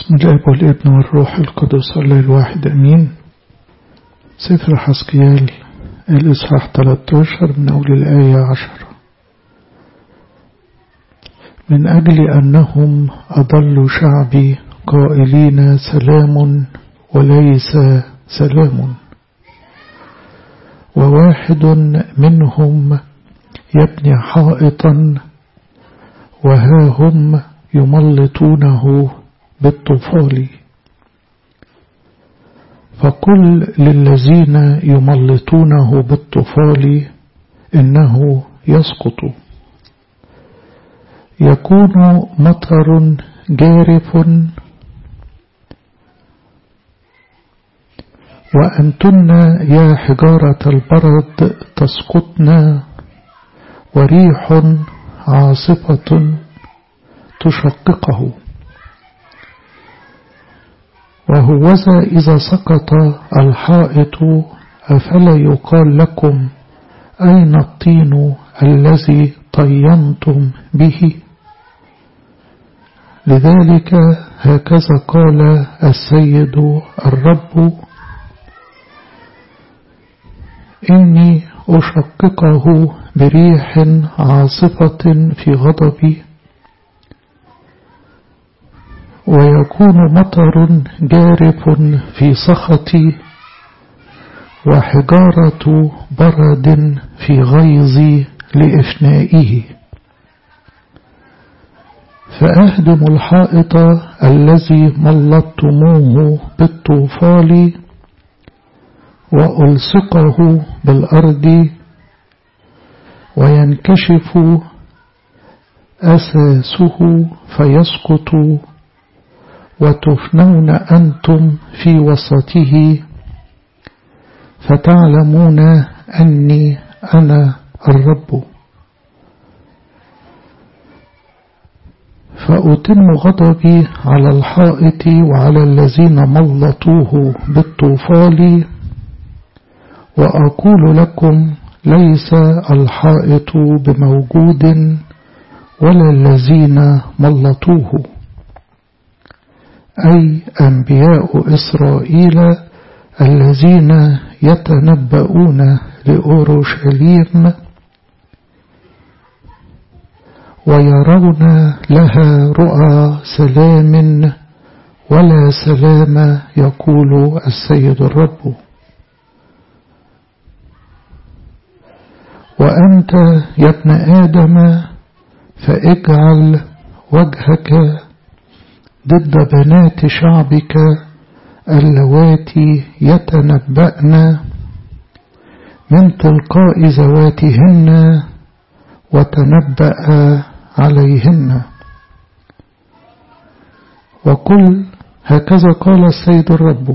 بسم الاب والابن والروح القدس الله الواحد امين سفر حسكيال الاصحاح 13 من اول الايه 10 من اجل انهم اضلوا شعبي قائلين سلام وليس سلام وواحد منهم يبني حائطا وها هم يملطونه بالطفال فقل للذين يملطونه بالطفال إنه يسقط يكون مطر جارف وأنتن يا حجارة البرد تسقطن وريح عاصفة تشققه وهوذا إذا سقط الحائط أفلا يقال لكم أين الطين الذي طينتم به لذلك هكذا قال السيد الرب إني أشققه بريح عاصفة في غضبي ويكون مطر جارف في سخطي وحجارة برد في غيظي لإفنائه فأهدم الحائط الذي ملطتموه بالطوفال وألصقه بالأرض وينكشف أساسه فيسقط وتفنون أنتم في وسطه فتعلمون أني أنا الرب فأتم غضبي على الحائط وعلى الذين ملطوه بالطوفال وأقول لكم ليس الحائط بموجود ولا الذين ملطوه أي أنبياء إسرائيل الذين يتنبؤون لأورشليم ويرون لها رؤى سلام ولا سلام يقول السيد الرب وأنت يا ابن آدم فاجعل وجهك ضد بنات شعبك اللواتي يتنبأن من تلقاء ذواتهن وتنبأ عليهن وقل هكذا قال السيد الرب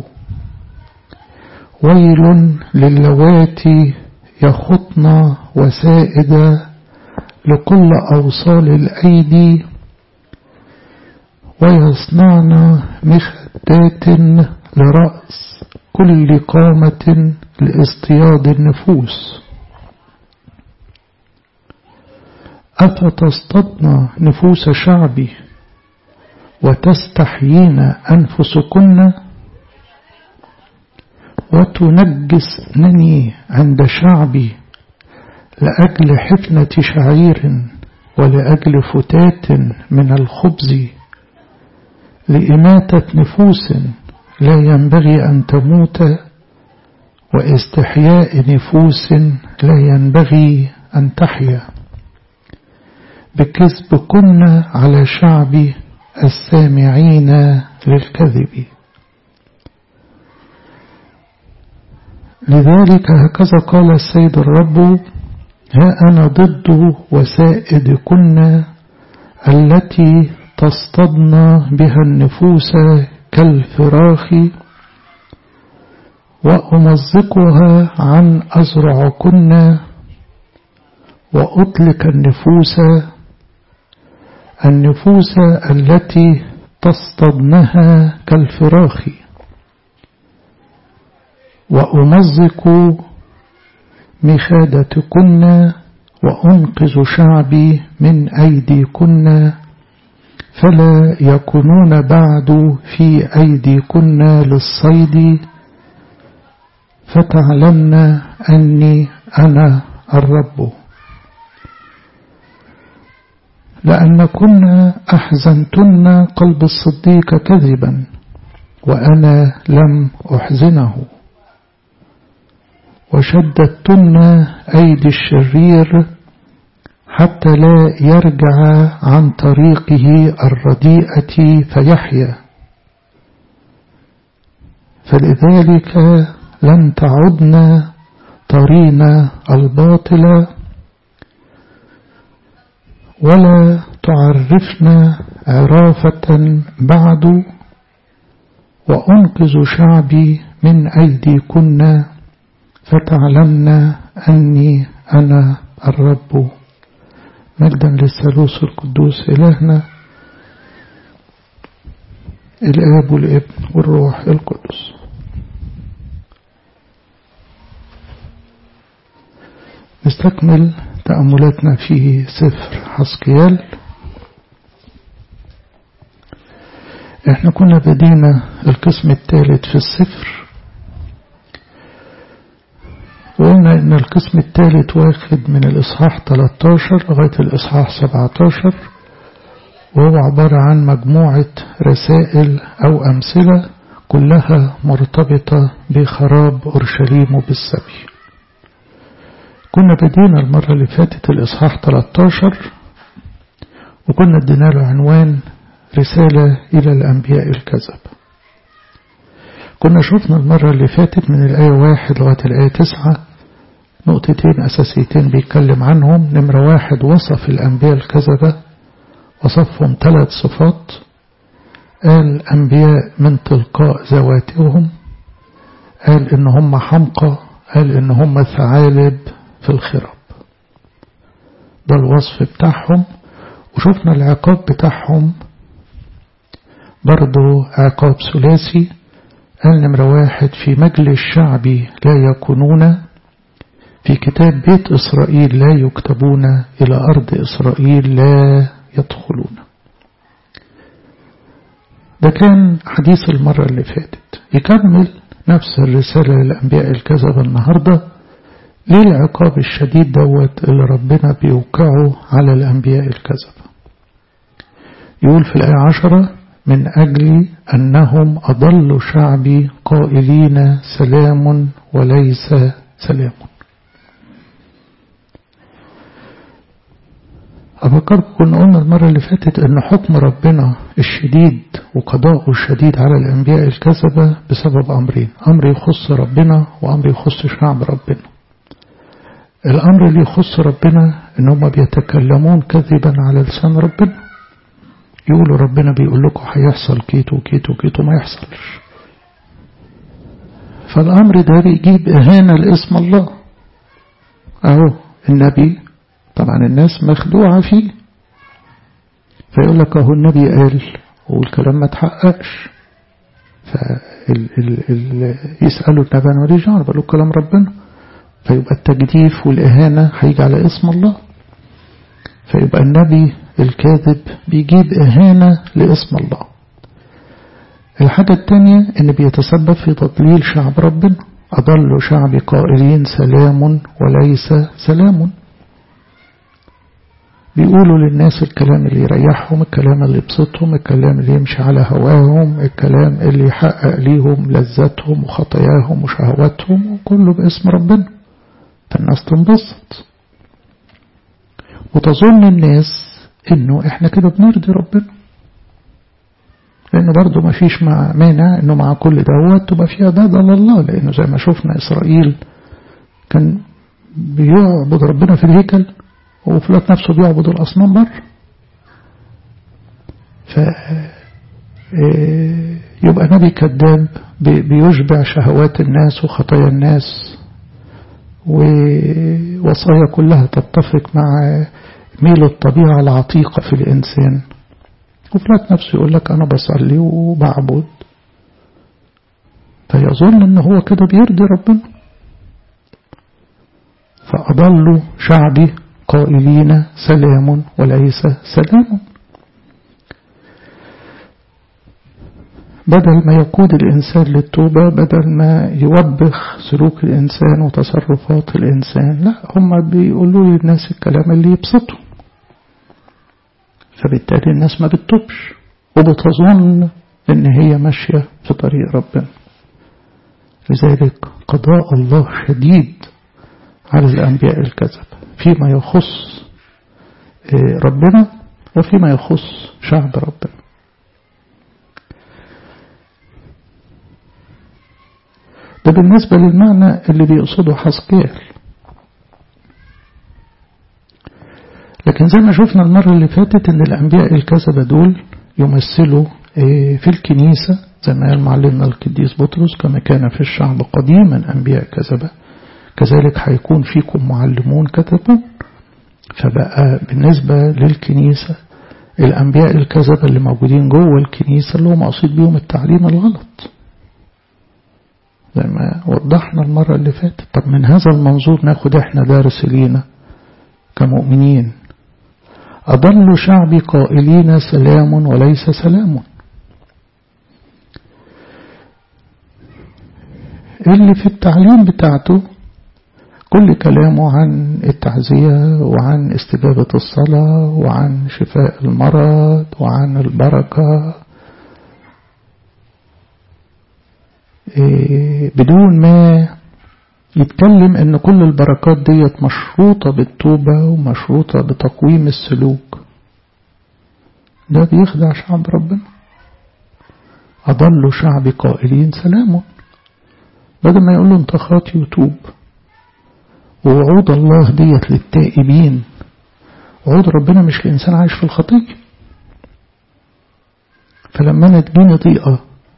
ويل للواتي يخطن وسائد لكل أوصال الأيدي ويصنعن مخدات لرأس كل قامة لاصطياد النفوس أفتصطدن نفوس شعبي وتستحيين أنفسكن وتنجسنني عند شعبي لأجل حفنة شعير ولأجل فتات من الخبز لإماتة نفوس لا ينبغي أن تموت واستحياء نفوس لا ينبغي أن تحيا بكذبكن على شعب السامعين للكذب لذلك هكذا قال السيد الرب ها أنا ضد وسائدكن التي تصطدن بها النفوس كالفراخ وأمزقها عن أزرعكن وأطلق النفوس النفوس التي تصطدنها كالفراخ وأمزق مخادتكن وأنقذ شعبي من أيديكن فلا يكونون بعد في أيديكن للصيد فتعلمن أني أنا الرب لأنكن أحزنتن قلب الصديق كذبا وأنا لم أحزنه وشددتن أيدي الشرير حتى لا يرجع عن طريقه الرديئة فيحيا فلذلك لن تعدن طرين الباطل ولا تعرفن عرافة بعد وأنقذ شعبي من أيديكن فتعلمن أني أنا الرب مجدا للثالوث القدوس إلهنا الآب والابن والروح القدس نستكمل تأملاتنا في سفر حسقيال احنا كنا بدينا القسم الثالث في السفر وقلنا ان القسم الثالث واخد من الاصحاح 13 لغاية الاصحاح 17 وهو عبارة عن مجموعة رسائل او امثلة كلها مرتبطة بخراب اورشليم وبالسبي كنا بدينا المرة اللي فاتت الإصحاح 13 وكنا ادينا له عنوان رسالة إلى الأنبياء الكذب كنا شفنا المرة اللي فاتت من الآية واحد لغاية الآية تسعة نقطتين أساسيتين بيتكلم عنهم نمرة واحد وصف الأنبياء الكذبة وصفهم ثلاث صفات قال أنبياء من تلقاء ذواتهم قال إن هم حمقى قال إن هم ثعالب في الخراب ده الوصف بتاعهم وشفنا العقاب بتاعهم برضو عقاب ثلاثي قال نمرة واحد في مجلس شعبي لا يكونون في كتاب بيت إسرائيل لا يكتبون إلى أرض إسرائيل لا يدخلون ده كان حديث المرة اللي فاتت يكمل نفس الرسالة للأنبياء الكذب النهاردة ليه العقاب الشديد دوت اللي ربنا بيوقعه على الأنبياء الكذب يقول في الآية عشرة من أجل أنهم أضلوا شعبي قائلين سلام وليس سلام أفكركم كنا قلنا المرة اللي فاتت أن حكم ربنا الشديد وقضاءه الشديد على الأنبياء الكذبة بسبب أمرين أمر يخص ربنا وأمر يخص شعب ربنا الأمر اللي يخص ربنا إن هم بيتكلمون كذبا على لسان ربنا يقولوا ربنا بيقول لكم هيحصل كيت وكيت وكيت وما يحصلش فالأمر ده بيجيب إهانة لاسم الله أهو النبي طبعا الناس مخدوعة فيه فيقول لك أهو النبي قال والكلام ما تحققش فال ال ال يسألوا النبي أنا ماليش دعوة بقول كلام ربنا فيبقى التجديف والإهانة هيجي على اسم الله فيبقى النبي الكاذب بيجيب إهانة لاسم الله الحاجة الثانية إن بيتسبب في تضليل شعب ربنا أضل شعب قائلين سلام وليس سلام بيقولوا للناس الكلام اللي يريحهم الكلام اللي يبسطهم الكلام اللي يمشي على هواهم الكلام اللي يحقق ليهم لذاتهم وخطاياهم وشهواتهم وكله باسم ربنا فالناس تنبسط وتظن الناس انه احنا كده بنرضي ربنا لانه برضه ما فيش مع مانع انه مع كل دوت تبقى في عبادة لله لانه زي ما شفنا اسرائيل كان بيعبد ربنا في الهيكل وفلات نفسه بيعبد الاصنام بره ف يبقى نبي كذاب بيشبع شهوات الناس وخطايا الناس ووصايا كلها تتفق مع ميل الطبيعة العتيقة في الإنسان وفلات نفسه يقول لك أنا بصلي وبعبد فيظن أنه هو كده بيرضي ربنا فأضلوا شعبي قائلين سلام وليس سلام بدل ما يقود الإنسان للتوبة بدل ما يوبخ سلوك الإنسان وتصرفات الإنسان لا هم بيقولوا للناس الكلام اللي يبسطه فبالتالي الناس ما بتتوبش وبتظن ان هي ماشية في طريق ربنا لذلك قضاء الله شديد على الأنبياء الكذب فيما يخص ربنا وفيما يخص شعب ربنا ده بالنسبة للمعنى اللي بيقصده حسقيال لكن زي ما شفنا المرة اللي فاتت ان الأنبياء الكذبة دول يمثلوا في الكنيسة زي ما قال معلمنا القديس بطرس كما كان في الشعب قديما أنبياء كذبة كذلك هيكون فيكم معلمون كذبون فبقى بالنسبة للكنيسة الأنبياء الكذبة اللي موجودين جوه الكنيسة اللي هو مقصود بيهم التعليم الغلط زي ما وضحنا المرة اللي فاتت طب من هذا المنظور ناخد احنا دارس لينا كمؤمنين أضل شعبي قائلين سلام وليس سلام اللي في التعليم بتاعته كل كلامه عن التعزية وعن استجابة الصلاة وعن شفاء المرض وعن البركة بدون ما يتكلم ان كل البركات ديت مشروطة بالتوبة ومشروطة بتقويم السلوك ده بيخدع شعب ربنا أضل شعب قائلين سلام بدل ما يقول له انت خاطي وتوب ووعود الله ديت للتائبين وعود ربنا مش لإنسان عايش في الخطية فلما أنا تجيني ضيقة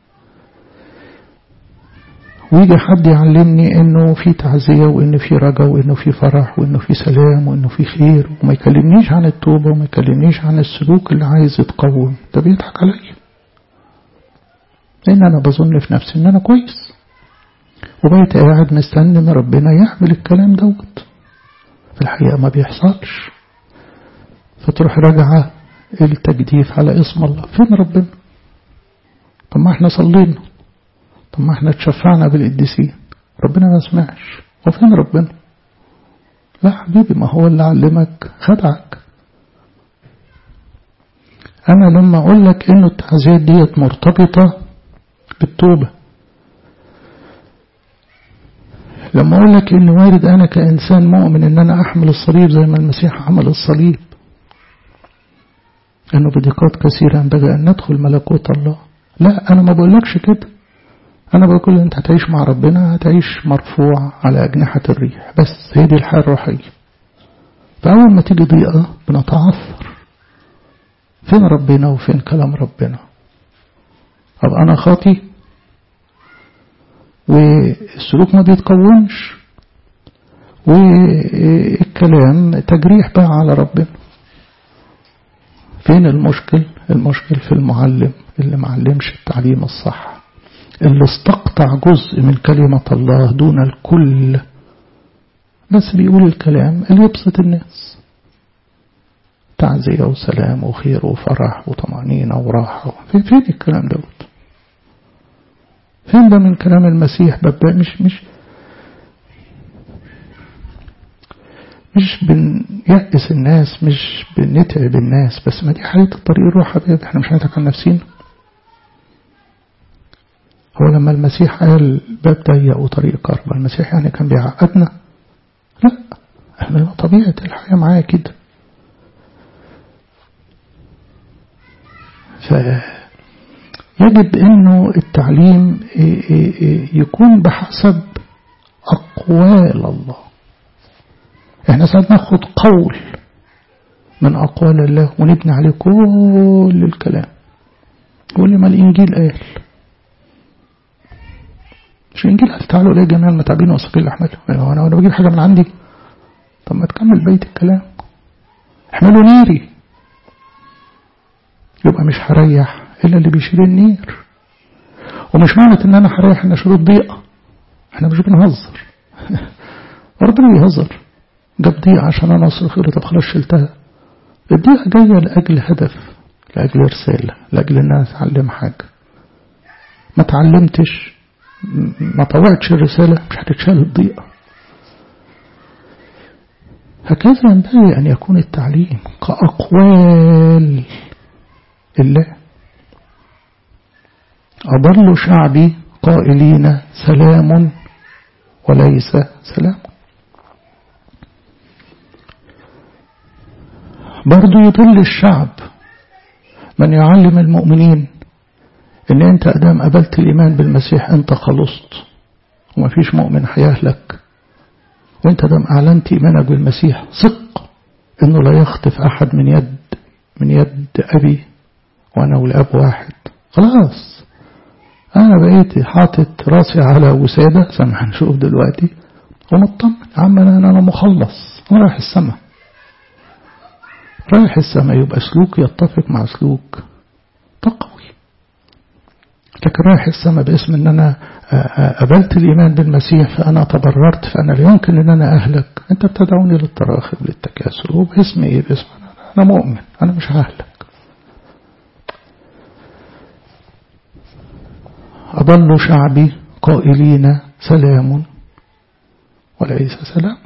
ويجي حد يعلمني انه في تعزية وانه في رجا وانه في فرح وانه في سلام وانه في خير وما يكلمنيش عن التوبة وما يكلمنيش عن السلوك اللي عايز يتقوم ده بيضحك عليا لان انا بظن في نفسي ان انا كويس وبقيت قاعد مستني ان ربنا يعمل الكلام دوت في الحقيقة ما بيحصلش فتروح راجعة التجديف على اسم الله فين ربنا طب ما احنا صلينا طب ما احنا اتشفعنا بالقديسين ربنا ما سمعش هو فين ربنا لا حبيبي ما هو اللي علمك خدعك انا لما اقول لك انه التعزيات ديت مرتبطة بالتوبة لما اقول لك ان وارد انا كانسان مؤمن ان انا احمل الصليب زي ما المسيح عمل الصليب انه بضيقات كثيرة ينبغي ان ندخل ملكوت الله لا انا ما بقولكش كده أنا بقول أنت هتعيش مع ربنا هتعيش مرفوع على أجنحة الريح بس هي دي الحياة الروحية فأول ما تيجي ضيقة بنتعثر فين ربنا وفين كلام ربنا طب أنا خاطي والسلوك ما بيتقومش والكلام تجريح بقى على ربنا فين المشكل المشكل في المعلم اللي معلمش التعليم الصح اللي استقطع جزء من كلمة الله دون الكل بس بيقول الكلام اللي يبسط الناس تعزية وسلام وخير وفرح وطمأنينة وراحة فين, فين الكلام دوت فين ده من كلام المسيح ببدأ مش مش مش بنيأس الناس مش بنتعب الناس بس ما دي حالة الطريق الروح حبيبي احنا مش هنتعب عن نفسينا هو لما المسيح قال باب ضيق وطريق كرب المسيح يعني كان بيعقدنا لا احنا طبيعة الحياة معايا كده فيجب انه التعليم يكون بحسب اقوال الله احنا ساعات ناخد قول من اقوال الله ونبني عليه كل الكلام يقول ما الانجيل قال مش الانجيل قال تعالوا الى جميع المتعبين وثقيل الاحمال انا وانا بجيب حاجه من عندي طب ما تكمل بيت الكلام احملوا نيري يبقى مش هريح الا اللي بيشيل النير ومش معنى ان انا هريح ان شروط ضيقه احنا مش بنهزر ربنا بيهزر جاب ضيقه عشان انا اصرف طب خلاص شلتها الضيقه جايه لاجل هدف لاجل رساله لاجل ان انا اتعلم حاجه ما تعلمتش ما طوعتش الرسالة مش هتتشال الضيقة هكذا ينبغي أن يكون التعليم كأقوال الله أضل شعبي قائلين سلام وليس سلام برضو يضل الشعب من يعلم المؤمنين ان انت ادام قبلت الايمان بالمسيح انت خلصت وما فيش مؤمن هيهلك وانت ادام اعلنت ايمانك بالمسيح ثق انه لا يخطف احد من يد من يد ابي وانا والاب واحد خلاص انا بقيت حاطط راسي على وساده زي ما هنشوف دلوقتي ومطمن يا عم انا انا مخلص انا رايح السماء رايح السماء يبقى سلوك يتفق مع سلوك تقوي لكن رايح السماء باسم ان انا قبلت الايمان بالمسيح فانا تبررت فانا لا يمكن ان انا اهلك انت بتدعوني للتراخي للتكاسل وباسم ايه باسم انا مؤمن انا مش ههلك أضل شعبي قائلين سلام وليس سلام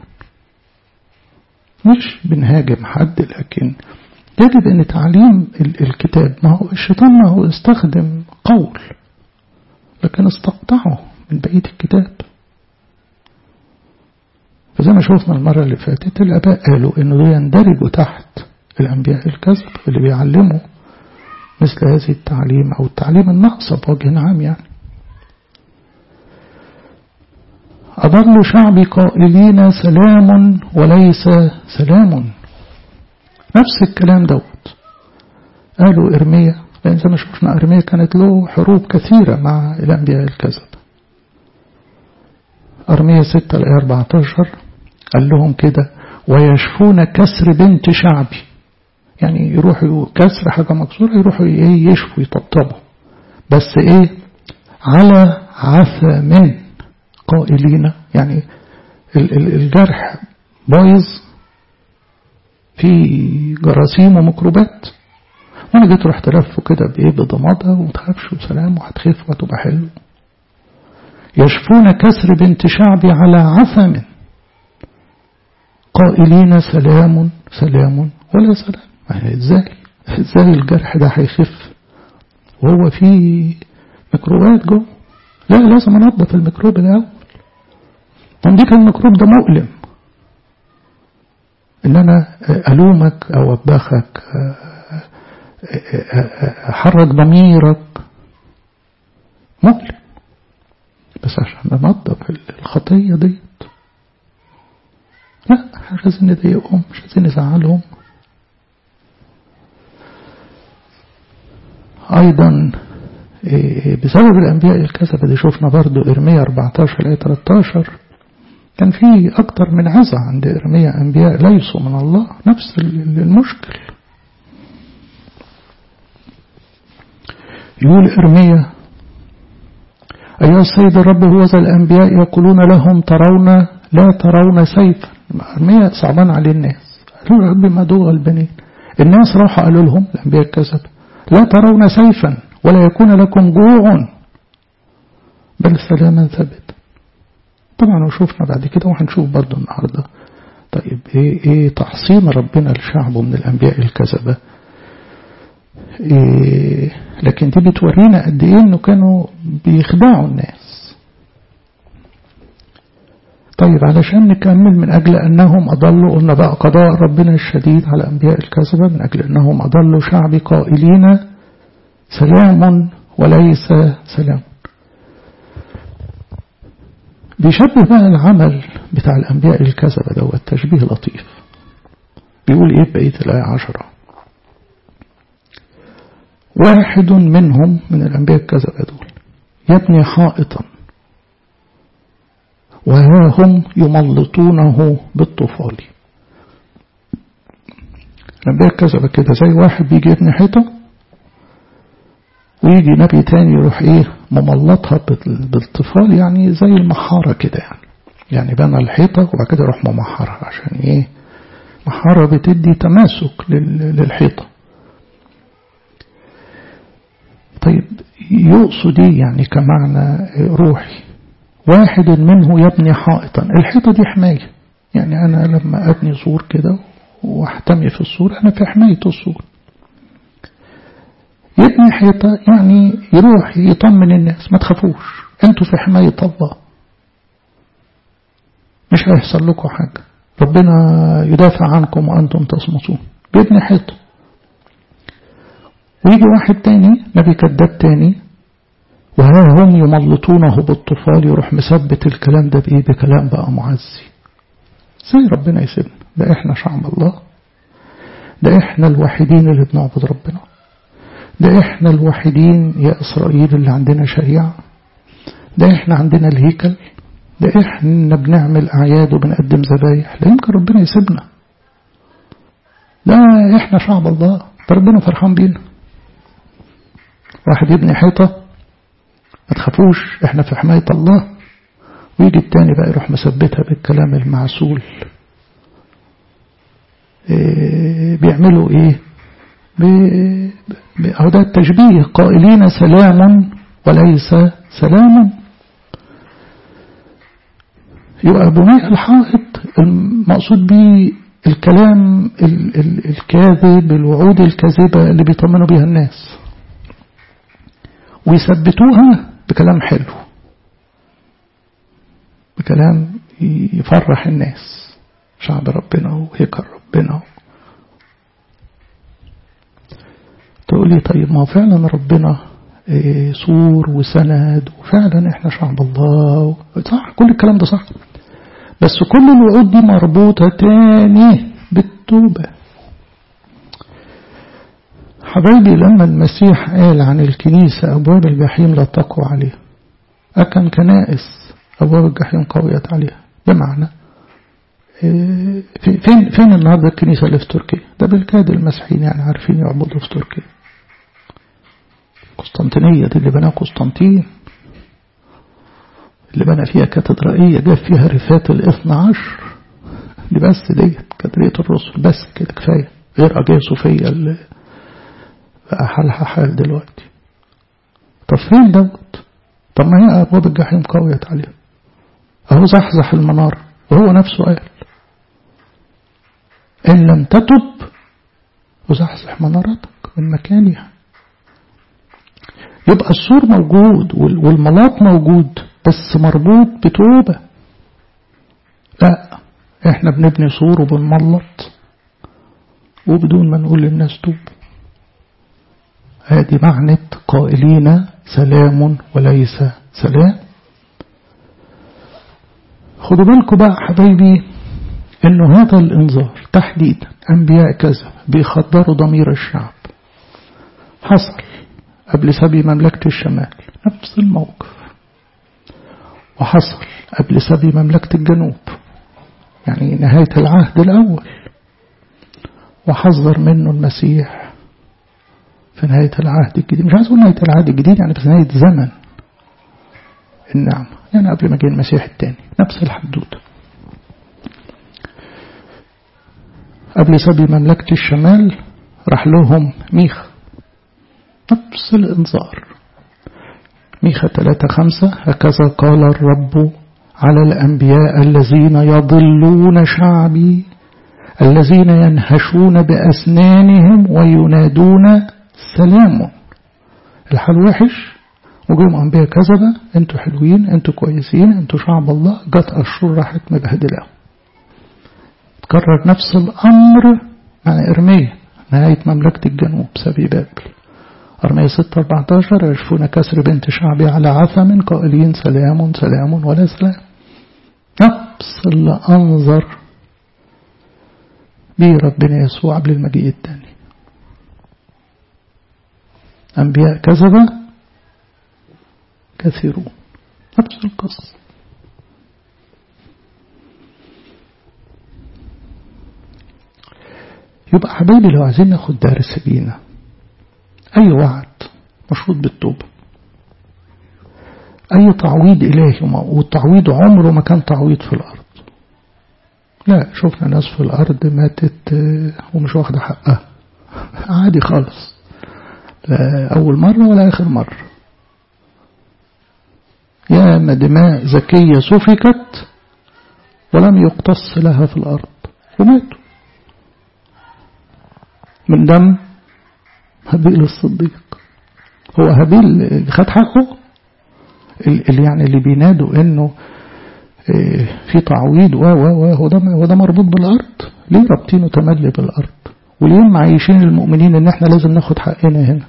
مش بنهاجم حد لكن يجب أن تعليم الكتاب ما هو الشيطان ما هو استخدم قول لكن استقطعه من بقية الكتاب فزي ما شوفنا المرة اللي فاتت الآباء قالوا إنه ده يندرجوا تحت الأنبياء الكذب اللي بيعلموا مثل هذه التعليم أو التعليم الناقصة بوجه عام يعني أضل شعبي قائلين سلام وليس سلام نفس الكلام دوت قالوا إرميا لأن زي ما شفنا إرميا كانت له حروب كثيرة مع الأنبياء الكذب أرميا 6 الآية 14 قال لهم كده ويشفون كسر بنت شعبي يعني يروحوا كسر حاجة مكسورة يروحوا ايه يشفوا يطبطبوا بس ايه على عثم قائلين يعني الجرح بايظ في جراثيم وميكروبات وانا جيت رحت لفه كده بايه بضمادة ومتخافش وسلام وهتخف وهتبقى حلو يشفون كسر بنت شعبي على عثم قائلين سلام سلام ولا سلام يعني ازاي ازاي الجرح ده هيخف وهو فيه ميكروبات جوه لا لازم انضف الميكروب الاول عندك الميكروب ده مؤلم ان انا الومك او اوبخك احرك ضميرك مؤلم بس عشان ننظف الخطيه ديت لا مش عايزين نضايقهم مش عايزين نزعلهم أيضا بسبب الأنبياء الكذبة دي شفنا برضو إرمية 14 آية 13 كان في أكتر من عزة عند إرمية أنبياء ليسوا من الله نفس المشكل يقول إرمية أيها السيد الرب هو ذا الأنبياء يقولون لهم ترون لا ترون سيفا إرمية صعبان على الناس قالوا يا رب ما دول البنين الناس راحوا قالوا لهم الأنبياء الكذب لا ترون سيفا ولا يكون لكم جوع بل سلاما ثابت طبعا وشوفنا بعد كده وهنشوف برضه النهاردة طيب ايه, ايه تحصين ربنا لشعبه من الانبياء الكذبة إيه لكن دي بتورينا قد ايه انه كانوا بيخدعوا الناس طيب علشان نكمل من أجل أنهم أضلوا قلنا بقى قضاء ربنا الشديد على أنبياء الكذبة من أجل أنهم أضلوا شعبي قائلين سلام وليس سلام بيشبه بقى العمل بتاع الأنبياء الكذبة دوت تشبيه لطيف بيقول إيه بقية الآية عشرة واحد منهم من الأنبياء الكذبة دول يبني حائطا وها هم يملطونه بالطفال الأنبياء الكذبة كده زي واحد بيجي يبني حيطة ويجي نبي تاني يروح ايه مملطها بالطفال يعني زي المحارة كده يعني يعني بنى الحيطة وبعد كده يروح ممحرها عشان ايه محارة بتدي تماسك للحيطة طيب يقصد ايه يعني كمعنى روحي واحد منه يبني حائطا الحيطة دي حماية يعني أنا لما أبني سور كده واحتمي في السور أنا في حماية السور يبني حيطة يعني يروح يطمن الناس ما تخافوش انتوا في حماية الله مش هيحصل لكم حاجة ربنا يدافع عنكم وأنتم تصمتون بيبني حيطة ويجي واحد تاني نبي كذاب تاني وها هم يملطونه بالطفال يروح مثبت الكلام ده بإيه بكلام بقى معزي زي ربنا يسيبنا ده احنا شعب الله ده احنا الوحيدين اللي بنعبد ربنا ده احنا الوحيدين يا إسرائيل اللي عندنا شريعة ده احنا عندنا الهيكل ده احنا بنعمل أعياد وبنقدم ذبايح لا يمكن ربنا يسيبنا ده احنا شعب الله ده ربنا فرحان بينا واحد يبني حيطة ما تخافوش احنا في حماية الله ويجي التاني بقى يروح مثبتها بالكلام المعسول إيه بيعملوا ايه أو ده التشبيه قائلين سلام وليس سلام يبقى بناء الحائط المقصود به الكلام ال ال الكاذب الوعود الكاذبة اللي بيطمنوا بيها الناس ويثبتوها بكلام حلو بكلام يفرح الناس شعب ربنا وهيكل ربنا تقولي طيب ما هو فعلا ربنا سور وسند وفعلا احنا شعب الله صح كل الكلام ده صح بس كل الوعود دي مربوطة تاني بالتوبة حبايبي لما المسيح قال عن الكنيسة أبواب الجحيم لا تقوى عليها أكن كنائس أبواب الجحيم قويت عليها بمعنى فين فين النهارده الكنيسة اللي في تركيا ده بالكاد المسيحيين يعني عارفين يعبدوا في تركيا قسطنطينية دي اللي بناها قسطنطين اللي بنى فيها كاتدرائية جاب فيها رفات الاثنى عشر دي بس ديت كاتدرائية الرسل بس كده كفاية غير أجية صوفية اللي بقى حالها حال دلوقتي طب فين دوت طب ما هي أبواب الجحيم قويت عليها أهو زحزح المنار وهو نفسه قال إن لم تتب وزحزح منارتك من مكانها يبقى السور موجود والملاط موجود بس مربوط بتوبة لا احنا بنبني سور وبنملط وبدون ما نقول للناس توب هذه معنى قائلين سلام وليس سلام خدوا بالكم بقى حبايبي انه هذا الانذار تحديدا انبياء كذا بيخدروا ضمير الشعب حصل قبل سبي مملكة الشمال نفس الموقف وحصل قبل سبي مملكة الجنوب يعني نهاية العهد الأول وحذر منه المسيح في نهاية العهد الجديد مش عايز أقول نهاية العهد الجديد يعني في نهاية زمن النعمة يعني قبل ما جه المسيح الثاني نفس الحدوته قبل سبي مملكة الشمال راح لهم ميخا نفس الإنذار ميخا 3 خمسة هكذا قال الرب على الأنبياء الذين يضلون شعبي الذين ينهشون بأسنانهم وينادون سلام الحال وحش وجوم أنبياء كذبة انتوا حلوين انتوا كويسين انتوا شعب الله جت أشهر راحت مبهدلة تكرر نفس الأمر مع إرميا نهاية مملكة الجنوب سبي بابل أرمية 6 14 يشفون كسر بنت شعبي على عثم قائلين سلام سلام ولا سلام نفس اللي أنظر به ربنا يسوع قبل المجيء الثاني أنبياء كذبة كثيرون نفس القصة يبقى حبايبي لو عايزين ناخد درس بينا أي وعد مشروط بالتوبة أي تعويض إلهي والتعويض عمره ما كان تعويض في الأرض لا شفنا ناس في الأرض ماتت ومش واخدة حقها عادي خالص لا أول مرة ولا آخر مرة ياما دماء زكية سفكت ولم يقتص لها في الأرض وماتوا من دم هابيل الصديق هو هابيل خد حقه اللي يعني اللي بينادوا انه في تعويض و و و هو ده هو ده مربوط بالارض ليه رابطينه تملي بالارض وليه معيشين المؤمنين ان احنا لازم ناخد حقنا هنا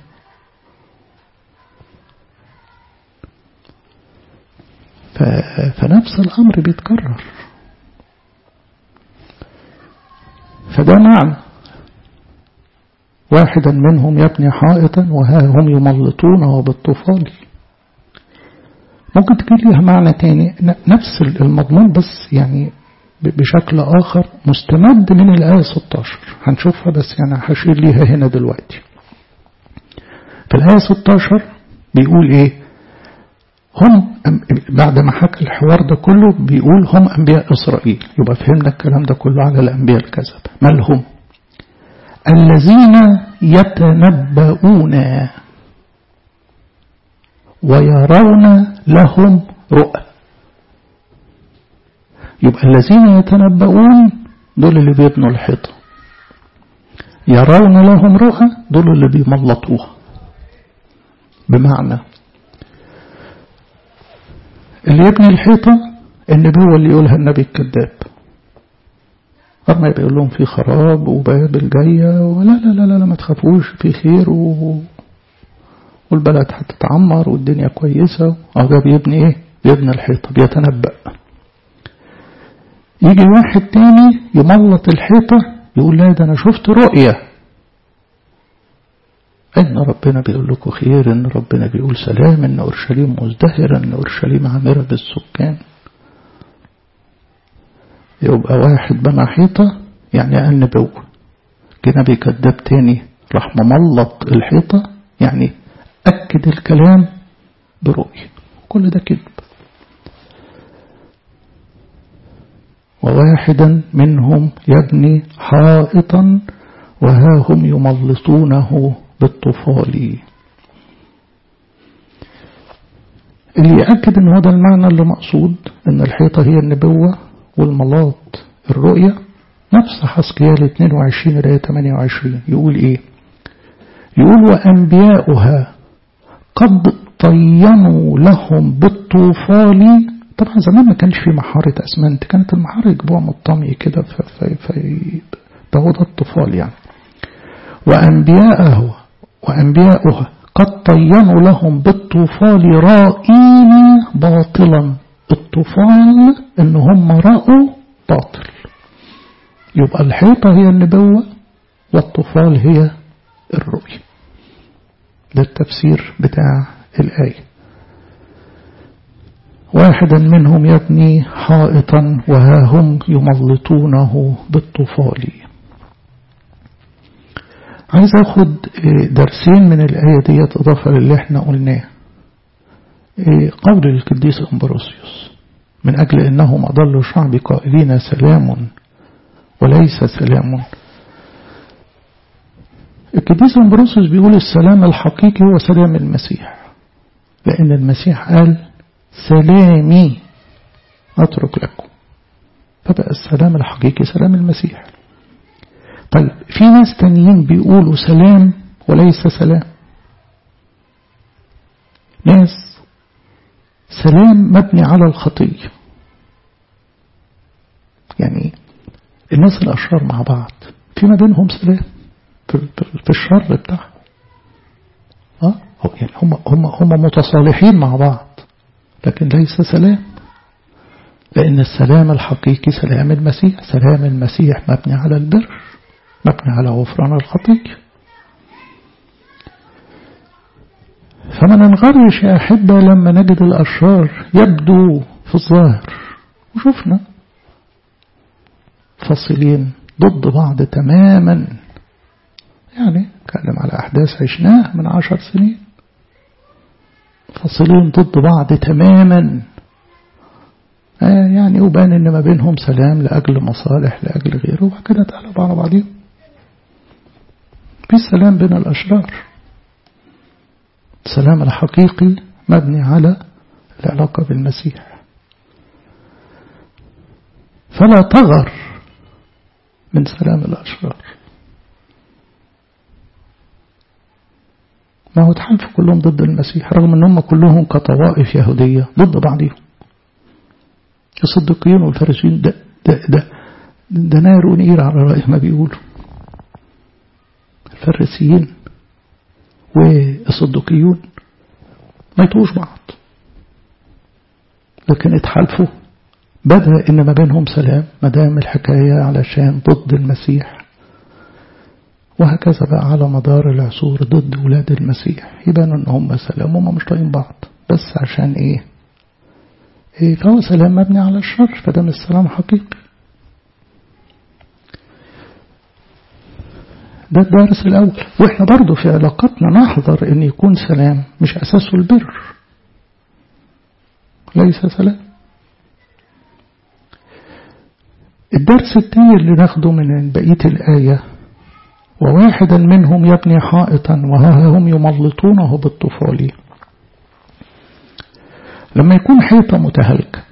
فنفس الامر بيتكرر فده معنى واحدا منهم يبني حائطا وها هم يملطونه بالطفال ممكن تجي ليها معنى تاني نفس المضمون بس يعني بشكل آخر مستمد من الآية 16 هنشوفها بس يعني هشير ليها هنا دلوقتي في الآية 16 بيقول إيه هم بعد ما حكى الحوار ده كله بيقول هم أنبياء إسرائيل يبقى فهمنا الكلام ده كله على الأنبياء الكذب ما هم الذين يتنبؤون ويرون لهم رؤى يبقى الذين يتنبؤون دول اللي بيبنوا الحيطة يرون لهم رؤى دول اللي بيملطوها بمعنى اللي يبني الحيطة النبي هو اللي يقولها النبي الكذاب أما يبقى يقول لهم في خراب وبابل جاية ولا لا لا لا ما تخافوش في خير و... والبلد هتتعمر والدنيا كويسة اه ده بيبني ايه بيبني الحيطة بيتنبأ يجي واحد تاني يملط الحيطة يقول لا ده انا شفت رؤية ان ربنا بيقول لكم خير ان ربنا بيقول سلام ان اورشليم مزدهرة ان اورشليم عامرة بالسكان يبقى واحد بنى حيطة يعني قال نبوة نبي كذاب تاني راح مملط الحيطة يعني أكد الكلام برؤية كل ده كذب وواحدا منهم يبني حائطا وها هم يملطونه بالطفال اللي يأكد ان هذا المعنى اللي مقصود ان الحيطة هي النبوة والملاط الرؤية نفس حسكيال 22 آية 28 يقول ايه يقول وأنبياؤها قد طينوا لهم بالطوفان طبعا زمان ما كانش في محارة أسمنت كانت المحارة يجيبوها مطمي كده فهو ده الطفال يعني وأنبياءه وأنبياؤها قد طينوا لهم بالطوفان رائين باطلا الطوفان ان هم رأوا باطل يبقى الحيطة هي النبوة والطفال هي الرؤية ده التفسير بتاع الآية واحدا منهم يبني حائطا وها هم يملطونه بالطفال عايز اخد درسين من الآية دي اضافة للي احنا قلناه قول القديس امبروسيوس من أجل أنهم أضلوا شعب قائلين سلام وليس سلام القديس امبروسيوس بيقول السلام الحقيقي هو سلام المسيح لأن المسيح قال سلامي أترك لكم فبقى السلام الحقيقي سلام المسيح طيب في ناس تانيين بيقولوا سلام وليس سلام ناس سلام مبني على الخطية يعني الناس الأشرار مع بعض في ما بينهم سلام في الشر بتاعهم اه يعني هم هم هم متصالحين مع بعض لكن ليس سلام لأن السلام الحقيقي سلام المسيح سلام المسيح مبني على البر مبني على غفران الخطية فما ننغرش يا أحبة لما نجد الأشرار يبدو في الظاهر وشفنا فصلين ضد بعض تماما يعني كلم على أحداث عشناها من عشر سنين فصلين ضد بعض تماما آه يعني وبان ان ما بينهم سلام لأجل مصالح لأجل غيره وبعد كده اتقلب على بعضهم في سلام بين الأشرار السلام الحقيقي مبني على العلاقة بالمسيح فلا تغر من سلام الأشرار ما هو تحالفوا كلهم ضد المسيح رغم ان هم كلهم كطوائف يهودية ضد بعضهم الصديقيين والفارسيين ده, ده, ده, ده نار ونير على رأيه ما بيقولوا الفارسيين والصديقيون ما يطوش بعض لكن اتحالفوا بدأ إن ما بينهم سلام ما دام الحكاية علشان ضد المسيح وهكذا بقى على مدار العصور ضد ولاد المسيح يبان ان هم سلام وهم مش طايقين بعض بس عشان ايه إيه فهو سلام مبني على الشر فده مش سلام حقيقي ده الدرس الأول وإحنا برضو في علاقتنا نحذر أن يكون سلام مش أساسه البر ليس سلام الدرس الثاني اللي ناخده من بقية الآية وواحدا منهم يبني حائطا وها هم يملطونه بالطفال لما يكون حيطة متهالكة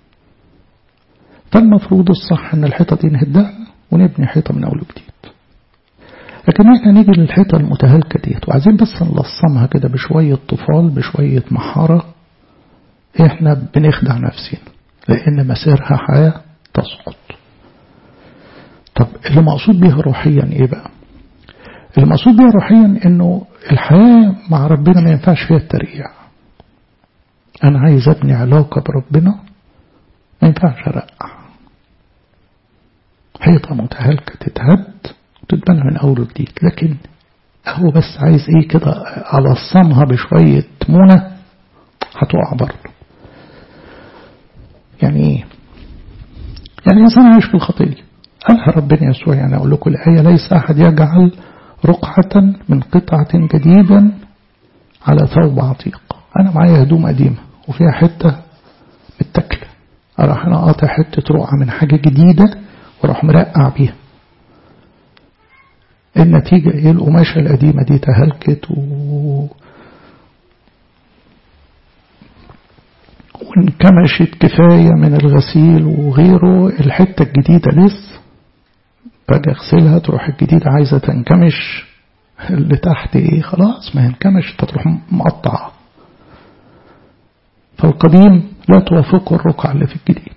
فالمفروض الصح ان الحيطة دي نهدها ونبني حيطة من أول وجديد لكن احنا نيجي للحيطة المتهالكة ديت وعايزين بس نلصمها كده بشوية طفال بشوية محارة احنا بنخدع نفسنا لأن مسيرها حياة تسقط طب اللي مقصود بيها روحيا ايه بقى المقصود بيها روحيا انه الحياة مع ربنا ما ينفعش فيها الترقيع انا عايز ابني علاقة بربنا ما ينفعش ارقع حيطة متهالكة تتهد وتتبنى من اول وجديد لكن هو بس عايز ايه كده الصمها بشوية مونة هتقع برضه يعني ايه يعني انسان عايش في الخطيه قالها ربنا يسوع يعني أقول لكم الآية ليس أحد يجعل رقعة من قطعة جديدا على ثوب عتيق أنا معايا هدوم قديمة وفيها حتة متكلة أروح أنا قاطع حتة رقعة من حاجة جديدة وأروح مرقع بيها النتيجة إيه القماشة القديمة دي تهلكت و وانكمشت كفاية من الغسيل وغيره الحتة الجديدة لسه باجي اغسلها تروح الجديدة عايزة تنكمش اللي تحت ايه خلاص ما ينكمش فتروح مقطعة فالقديم لا توافقه الرقعة اللي في الجديد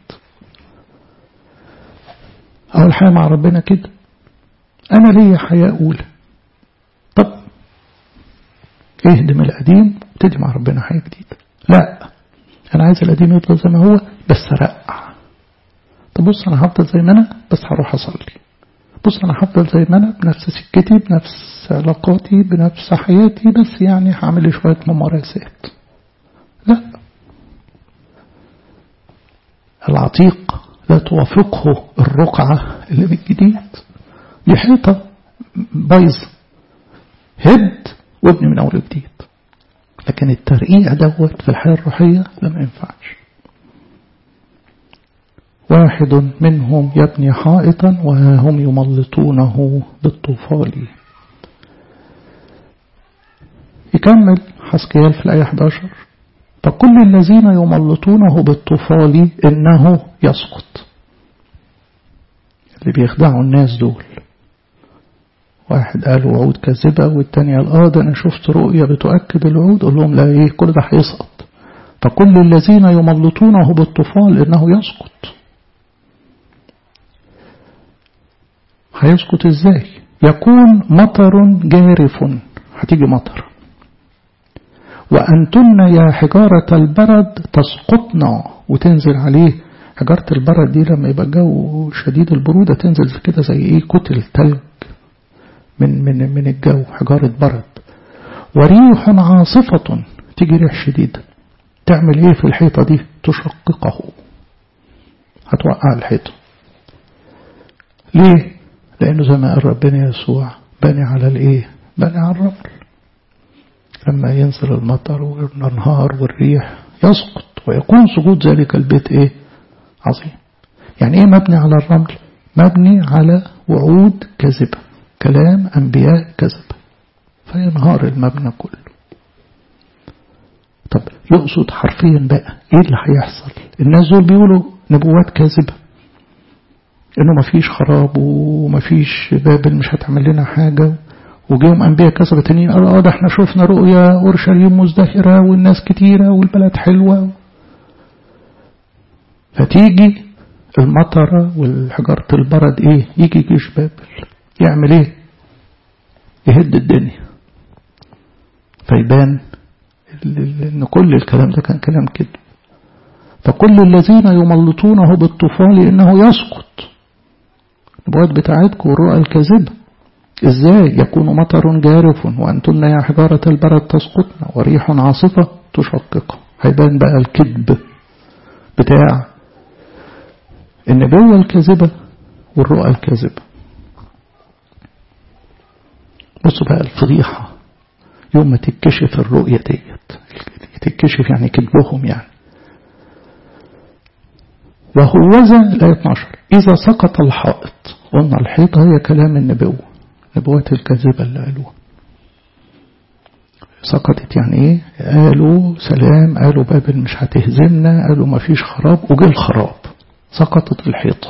أول حاجة مع ربنا كده أنا ليا حياة أولى طب اهدم القديم وابتدي مع ربنا حياة جديدة لا أنا عايز القديم يفضل زي ما هو بس رقع طب بص أنا هفضل زي ما أنا بس هروح أصلي بص أنا هفضل زي ما أنا بنفس سكتي بنفس علاقاتي بنفس حياتي بس يعني هعمل شوية ممارسات لا العتيق لا توافقه الرقعة اللي بالجديد دي حيطة بايظة هد وابني من أول وجديد لكن الترقيع دوت في الحياة الروحية لم ينفعش واحد منهم يبني حائطا وهم يملطونه بالطوفال يكمل حسكيال في الآية 11 فكل الذين يملطونه بالطفال إنه يسقط اللي بيخدعوا الناس دول واحد قال وعود كاذبة والتاني قال اه ده انا شفت رؤية بتؤكد الوعود قول لهم لا ايه كل ده هيسقط فكل الذين يملطونه بالطفال انه يسقط هيسقط ازاي يكون مطر جارف هتيجي مطر وأنتن يا حجارة البرد تسقطن وتنزل عليه حجارة البرد دي لما يبقى الجو شديد البرودة تنزل كده زي ايه كتل تلج من من من الجو حجارة برد وريح عاصفة تيجي ريح شديدة تعمل ايه في الحيطة دي تشققه هتوقع الحيطة ليه لانه زي ما قال ربنا يسوع بني على الايه بني على الرمل لما ينزل المطر والانهار والريح يسقط ويكون سقوط ذلك البيت ايه عظيم يعني ايه مبني على الرمل مبني على وعود كاذبه كلام أنبياء كذب فينهار المبنى كله طب يقصد حرفيا بقى ايه اللي هيحصل الناس دول بيقولوا نبوات كاذبة انه مفيش خراب ومفيش بابل مش هتعمل لنا حاجة وجيهم انبياء كذبة تانيين قالوا اه ده احنا شفنا رؤيا اورشليم مزدهرة والناس كتيرة والبلد حلوة فتيجي المطرة والحجارة البرد ايه يجي جيش بابل يعمل ايه يهد الدنيا فيبان ان كل الكلام ده كان كلام كده فكل الذين يملطونه بالطوفان لانه يسقط النبوات بتاعتكم والرؤى الكاذبه ازاي يكون مطر جارف وانتن يا حجاره البرد تسقطن وريح عاصفه تشقق هيبان بقى الكذب بتاع النبوة الكاذبة والرؤى الكاذبة بصوا بقى الفضيحة يوم ما تتكشف الرؤية ديت تتكشف يعني كذبهم يعني وهوذا الآية 12 إذا سقط الحائط قلنا الحيطة هي كلام النبوة نبوات الكذبة اللي قالوها سقطت يعني ايه قالوا سلام قالوا بابل مش هتهزمنا قالوا ما فيش خراب وجه الخراب سقطت الحيطة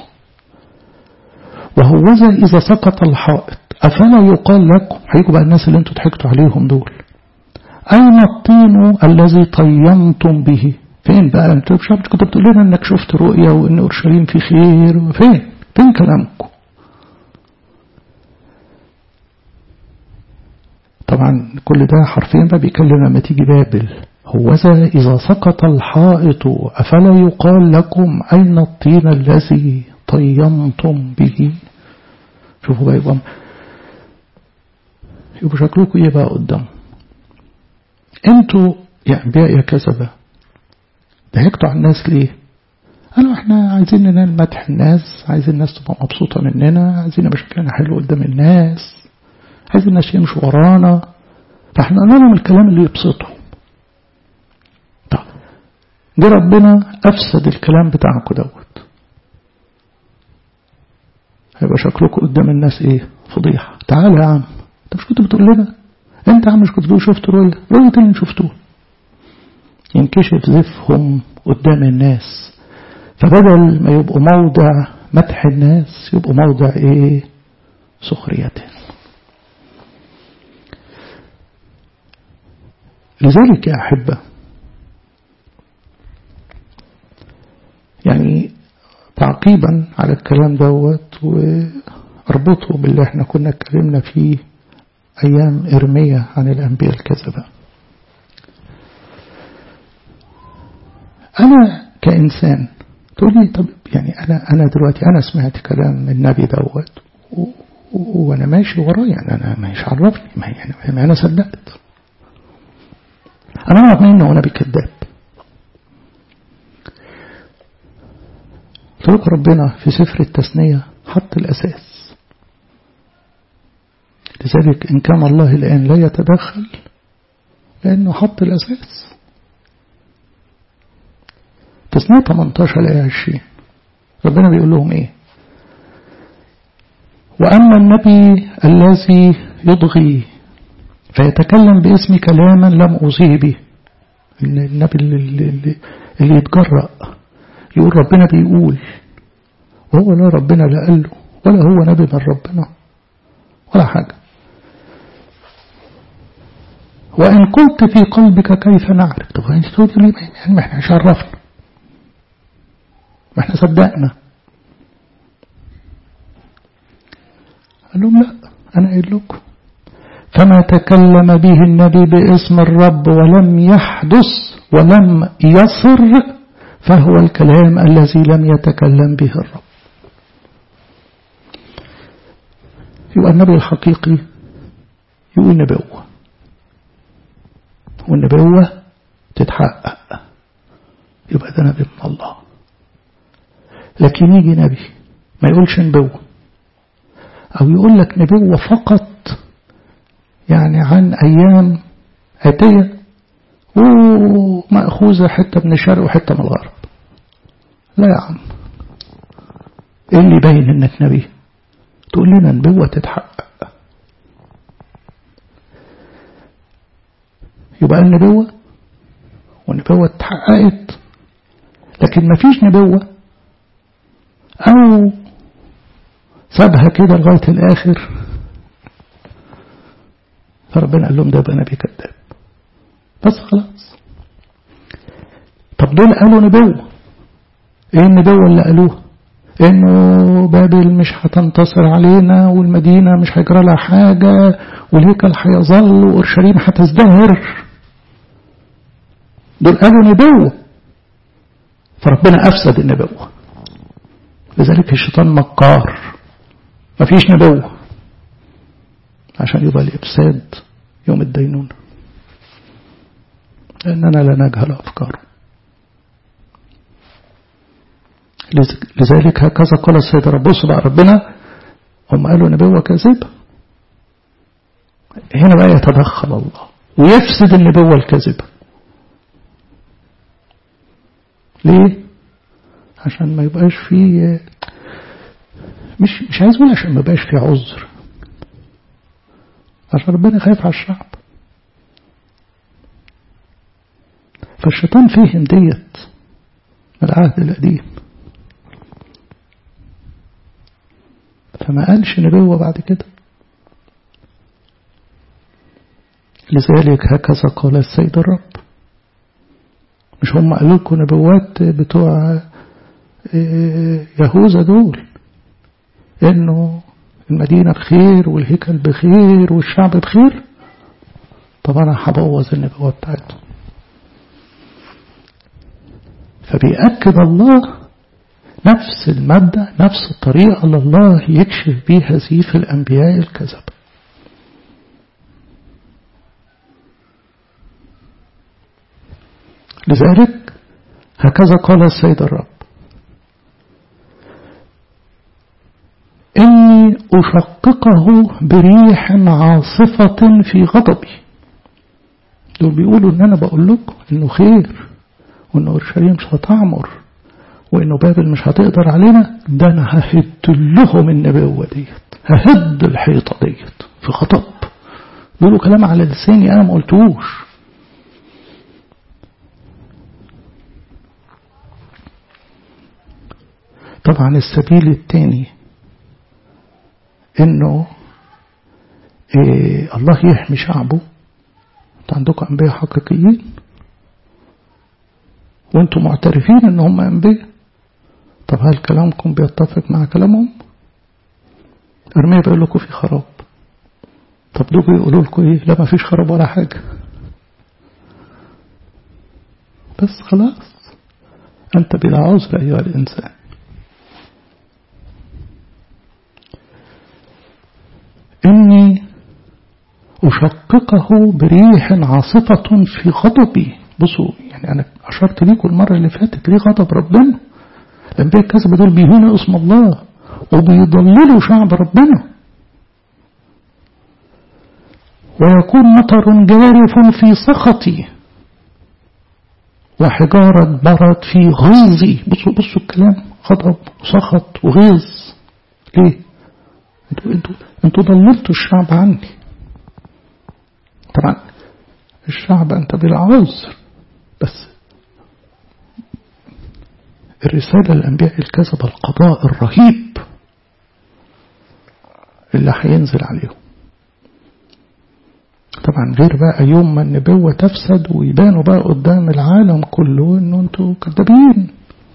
وهوذا إذا سقط الحائط أفلا يقال لكم هيجوا بقى الناس اللي انتوا ضحكتوا عليهم دول أين الطين الذي طينتم به فين بقى انتوا مش كنتوا بتقول لنا انك شفت رؤيا وان اورشليم في خير فين فين كلامكم طبعا كل ده حرفيا بقى بيكلم لما تيجي بابل هوذا إذا سقط الحائط أفلا يقال لكم أين الطين الذي طينتم به شوفوا بقى يبقى يبقى شكلكم ايه بقى قدام انتوا يا انبياء يا كذبة ضحكتوا على الناس ليه قالوا احنا عايزين ننال مدح الناس عايزين الناس تبقى مبسوطة مننا عايزين يبقى شكلنا حلو قدام الناس عايزين الناس يمشوا ورانا فاحنا قلنا لهم الكلام اللي يبسطهم طب جه ربنا افسد الكلام بتاعكم دوت هيبقى شكلكم قدام الناس ايه فضيحة تعالى يا عم انت مش كنت بتقول لنا انت يا عم مش كنت بتقول شفت رؤية رؤية اللي شفتوه ينكشف زفهم قدام الناس فبدل ما يبقوا موضع مدح الناس يبقوا موضع ايه سخريته لذلك يا أحبة يعني تعقيبا على الكلام دوت واربطه باللي احنا كنا اتكلمنا فيه أيام إرمية عن الأنبياء الكذبة أنا كإنسان تقول لي طب يعني أنا أنا دلوقتي أنا سمعت كلام النبي دوت وأنا ماشي وراه يعني أنا مش عرفني ما يعني ما أنا صدقت أنا أعرف منه نبي كذاب طرق ربنا في سفر التثنية حط الأساس لذلك إن كان الله الآن لا يتدخل لأنه حط الأساس تثنية 18 الآية 20 ربنا بيقول لهم إيه وأما النبي الذي يضغي فيتكلم باسم كلاما لم أوصيه به النبي اللي, اللي, اللي يتجرأ يقول ربنا بيقول وهو لا ربنا لا قال له ولا هو نبي من ربنا ولا حاجة وإن قلت في قلبك كيف نعرف طب انت تقول لي يعني ما احنا مش عرفنا ما احنا صدقنا قال لهم لا أنا قايل لكم فما تكلم به النبي باسم الرب ولم يحدث ولم يصر فهو الكلام الذي لم يتكلم به الرب يبقى النبي الحقيقي يقول نبوة والنبوة تتحقق يبقى ده نبي من الله لكن يجي نبي ما يقولش نبوة أو يقول لك نبوة فقط يعني عن أيام آتية ومأخوذة حتة من الشرق وحتة من الغرب لا يا عم ايه اللي يبين انك نبي تقول لنا نبوة تتحقق يبقى النبوة والنبوة اتحققت لكن ما فيش نبوة أو سابها كده لغاية الآخر فربنا قال لهم ده بقى نبي كذاب بس خلاص طب دول قالوا نبوة ايه النبوة اللي قالوها انه بابل مش هتنتصر علينا والمدينة مش هيجرى لها حاجة والهيكل هيظل واورشليم هتزدهر دول قالوا نبوة فربنا افسد النبوة لذلك الشيطان مكار مفيش نبوة عشان يبقى الإفساد يوم الدينونة لأننا لا نجهل أفكاره لذلك هكذا قال السيد رب بص بقى ربنا هم قالوا نبوة كاذبة هنا بقى يتدخل الله ويفسد النبوة الكاذبة ليه عشان ما يبقاش فيه مش مش عايز اقول عشان ما يبقاش فيه عذر عشان ربنا خايف على الشعب فالشيطان فهم ديت من العهد القديم فما قالش نبوة بعد كده لذلك هكذا قال السيد الرب مش هم قالوا لكم نبوات بتوع يهوذا دول انه المدينة بخير والهيكل بخير والشعب بخير طب انا هبوظ النبوة بتاعتهم فبيأكد الله نفس المبدأ نفس الطريقة اللي الله يكشف بيها زيف الأنبياء الكذب لذلك هكذا قال السيد الرب إني أشققه بريح عاصفة في غضبي دول بيقولوا إن أنا بقول لكم إنه خير وإن أورشليم مش هتعمر وإنه بابل مش هتقدر علينا ده أنا ههد لهم النبوة ديت ههد الحيطة ديت في خطب بيقولوا كلام على لساني أنا ما قلتوش طبعا السبيل الثاني انه إيه الله يحمي شعبه انتوا عندكم انبياء حقيقيين وانتم معترفين ان هم انبياء طب هل كلامكم بيتفق مع كلامهم ارميه بيقول لكم في خراب طب دول بيقولوا لكم ايه لا ما فيش خراب ولا حاجه بس خلاص انت بلا عذر ايها الانسان إني أشققه بريح عاصفة في غضبي بصوا يعني أنا أشرت ليكم المرة اللي فاتت ليه غضب ربنا الأنبياء الكذبة دول بيهونوا اسم الله وبيضللوا شعب ربنا ويكون مطر جارف في سخطي وحجارة برد في غيظي بصوا بصوا الكلام غضب وسخط وغيظ ليه انتوا انتوا انتوا ضللتوا الشعب عني طبعا الشعب انت بلا عذر بس الرسالة للأنبياء الكذبة القضاء الرهيب اللي هينزل عليهم طبعا غير بقى يوم ما النبوة تفسد ويبانوا بقى قدام العالم كله انه انتوا كذابين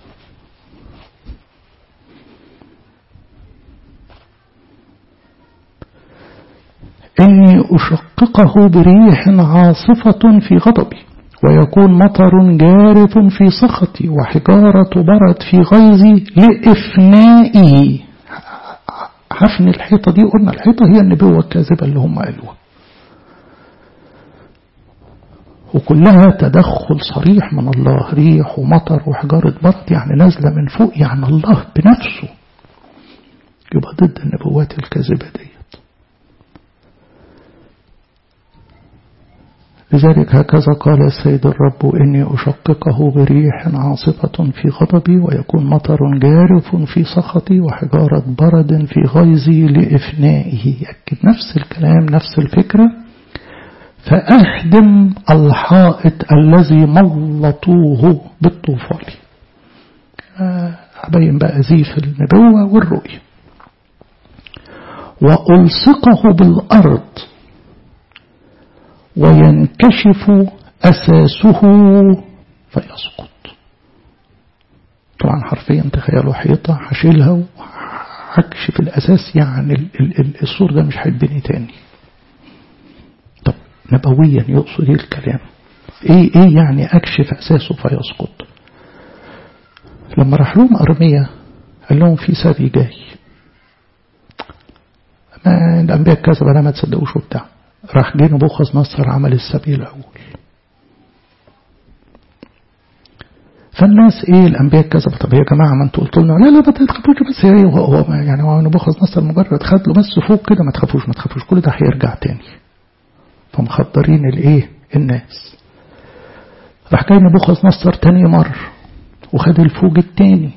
إني أشققه بريح عاصفة في غضبي ويكون مطر جارف في سخطي وحجارة برد في غيظي لإفنائي حفن الحيطة دي قلنا الحيطة هي النبوة الكاذبة اللي هم قالوها وكلها تدخل صريح من الله ريح ومطر وحجارة برد يعني نازلة من فوق يعني الله بنفسه يبقى ضد النبوات الكاذبة دي لذلك هكذا قال السيد الرب إني أشققه بريح عاصفة في غضبي ويكون مطر جارف في سخطي وحجارة برد في غيظي لإفنائه يأكد نفس الكلام نفس الفكرة فأهدم الحائط الذي ملطوه بالطوفان أبين بقى زيف النبوة والرؤية وألصقه بالأرض وينكشف أساسه فيسقط طبعا حرفيا تخيلوا حيطة هشيلها وهكشف الأساس يعني السور ده مش هيتبني تاني طب نبويا يقصد ايه الكلام ايه ايه يعني اكشف اساسه فيسقط لما راح لهم ارميا قال لهم في سبي جاي ما الانبياء الكذبه لا ما تصدقوش وبتاع راح جه نبوخذ نصر عمل السبي الاول فالناس ايه الانبياء الكذبه طب يا جماعه ما انتوا قلتوا لنا لا لا ما تخافوش بس هي هو, هو يعني هو نبوخذ نصر مجرد خد له بس فوق كده ما تخافوش ما تخافوش كل ده هيرجع تاني فمخدرين الايه الناس راح جاي نبوخذ نصر تاني مرة وخد الفوج التاني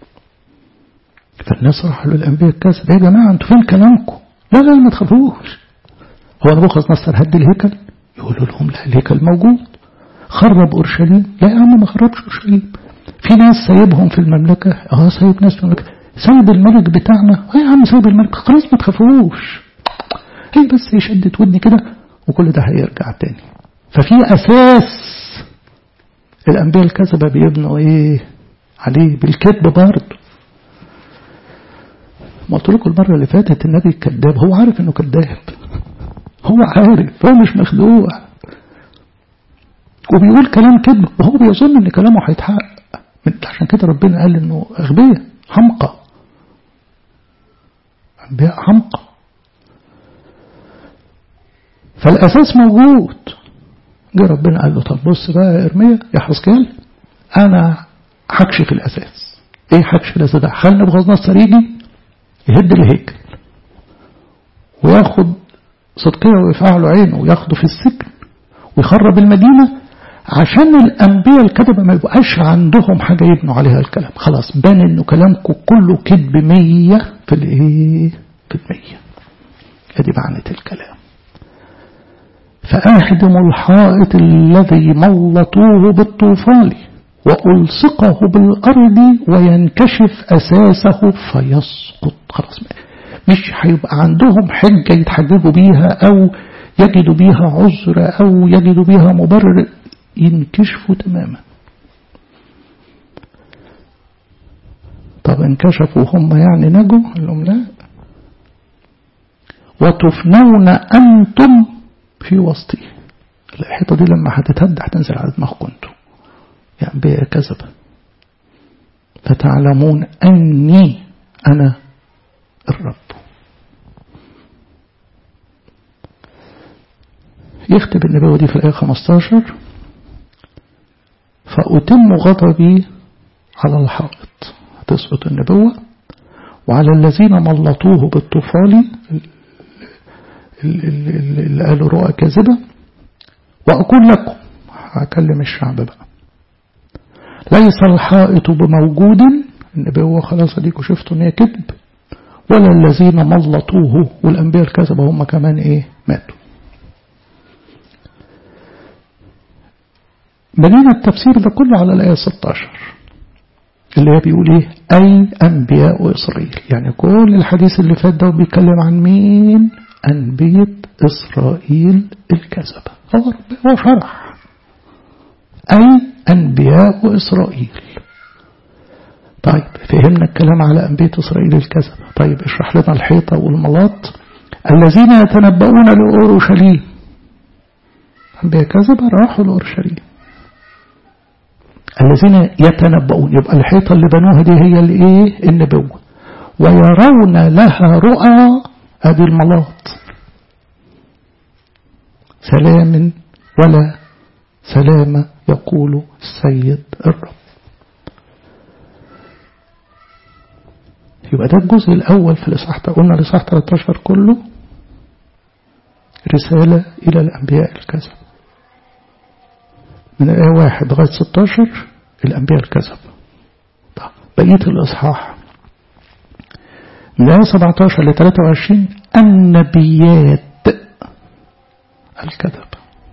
فالناس راحوا للأنبياء الكذب يا جماعة انتوا فين كلامكم لا لا ما تخافوش هو نبوخذ نصر هد الهيكل يقولوا لهم لا الهيكل موجود خرب أورشليم لا يا عم ما خربش أورشليم في ناس سايبهم في المملكة اه سايب ناس في المملكة سايب الملك بتاعنا اه يا عم سايب الملك خلاص ما تخافوش هي بس شدت ودني كده وكل ده هيرجع تاني ففي أساس الأنبياء الكذبة بيبنوا إيه عليه بالكذب برضه ما قلت لكم المرة اللي فاتت النبي الكذاب هو عارف إنه كذاب هو عارف هو مش مخدوع وبيقول كلام كذب وهو بيظن إن كلامه هيتحقق عشان كده ربنا قال إنه أغبياء حمقى أنبياء حمقى فالأساس موجود جه ربنا قال له طب بص بقى يا إرميا يا حسكال أنا هكشف الأساس إيه هكشف الأساس ده خلنا نبغض نصر يجي يهد الهيكل وياخد صدقية ويفعل له عينه وياخده في السجن ويخرب المدينة عشان الأنبياء الكذبة ما يبقاش عندهم حاجة يبنوا عليها الكلام خلاص بان إنه كلامكم كله كذب مية في الإيه في المية ادي معنى الكلام فأهدم الحائط الذي ملطوه بالطوفان وألصقه بالأرض وينكشف أساسه فيسقط خلاص مش هيبقى عندهم حجة يتحججوا بيها أو يجدوا بيها عذر أو يجدوا بيها مبرر ينكشفوا تماما طب انكشفوا هم يعني نجوا قال لهم لا وتفنون أنتم في وسطي الحيطة دي لما هتتهد هتنزل على دماغكم انتم يا أنبياء كذبة فتعلمون أني أنا الرب يختم النبوة دي في الآية 15 فأتم غضبي على الحائط هتسقط النبوة وعلى الذين ملطوه بالطفال اللي قالوا رؤى كاذبة وأقول لكم هكلم الشعب بقى ليس الحائط بموجود النبوة خلاص اديكوا شفتوا ان هي كذب ولا الذين ملطوه والأنبياء الكذبة هم كمان ايه ماتوا بنينا التفسير ده كله على الآية 16 اللي هي بيقول ايه أي أنبياء إسرائيل يعني كل الحديث اللي فات ده بيتكلم عن مين أنبياء إسرائيل الكذبة هو هو شرح أي أنبياء إسرائيل طيب فهمنا الكلام على أنبياء إسرائيل الكذبة طيب اشرح لنا الحيطة والملاط الذين يتنبؤون لأورشليم أنبياء كذبة راحوا لأورشليم الذين يتنبؤون يبقى الحيطة اللي بنوها دي هي الايه النبوة ويرون لها رؤى ادي الملاط سلام ولا سلام يقول السيد الرب يبقى ده الجزء الأول في الإصحاح قلنا الإصحاح 13 كله رسالة إلى الأنبياء الكذب من الآية واحد لغاية 16 الأنبياء الكذب طب بقية الإصحاح من الآية 17 ل 23 النبيات الكذب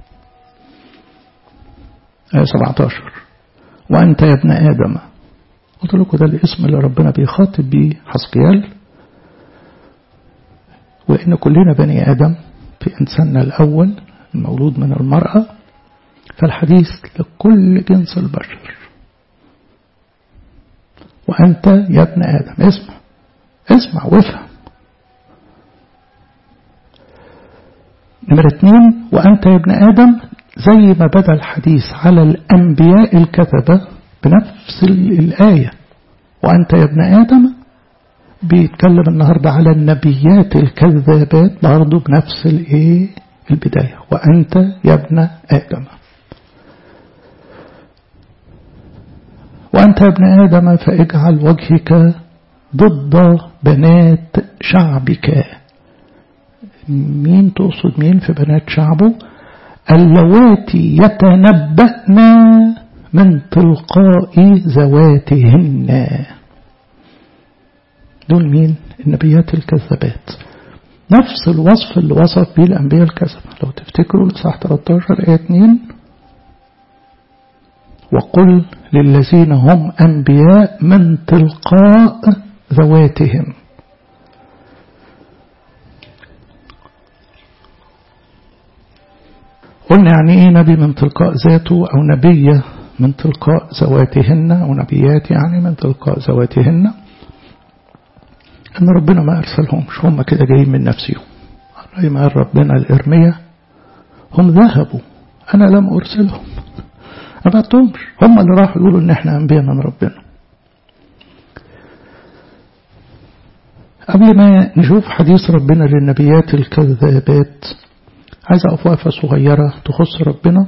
آية 17 وأنت يا ابن آدم قلت لكم ده الاسم اللي ربنا بيخاطب بيه حسقيال وإن كلنا بني آدم في إنساننا الأول المولود من المرأة فالحديث لكل جنس البشر وأنت يا ابن آدم اسمع اسمع وافهم نمرة اتنين وأنت يا ابن آدم زي ما بدأ الحديث على الأنبياء الكذبة بنفس الآية وأنت يا ابن آدم بيتكلم النهاردة على النبيات الكذابات برضه بنفس الايه البداية وأنت يا ابن آدم وأنت يا ابن آدم فاجعل وجهك ضد بنات شعبك مين تقصد مين في بنات شعبه اللواتي يتنبأن من تلقاء ذواتهن دول مين النبيات الكذابات نفس الوصف اللي وصف به الأنبياء الكذبة لو تفتكروا لصح 13 آية 2 وقل للذين هم أنبياء من تلقاء ذواتهم قلنا يعني ايه نبي من تلقاء ذاته او نبية من تلقاء ذواتهن او نبيات يعني من تلقاء ذواتهن ان ربنا ما ارسلهمش هم كده جايين من نفسهم زي ما قال ربنا الارمية هم ذهبوا انا لم ارسلهم ما بعتهمش هم اللي راحوا يقولوا ان احنا انبياء من ربنا قبل ما نشوف حديث ربنا للنبيات الكذابات عايز أقف وقفة صغيرة تخص ربنا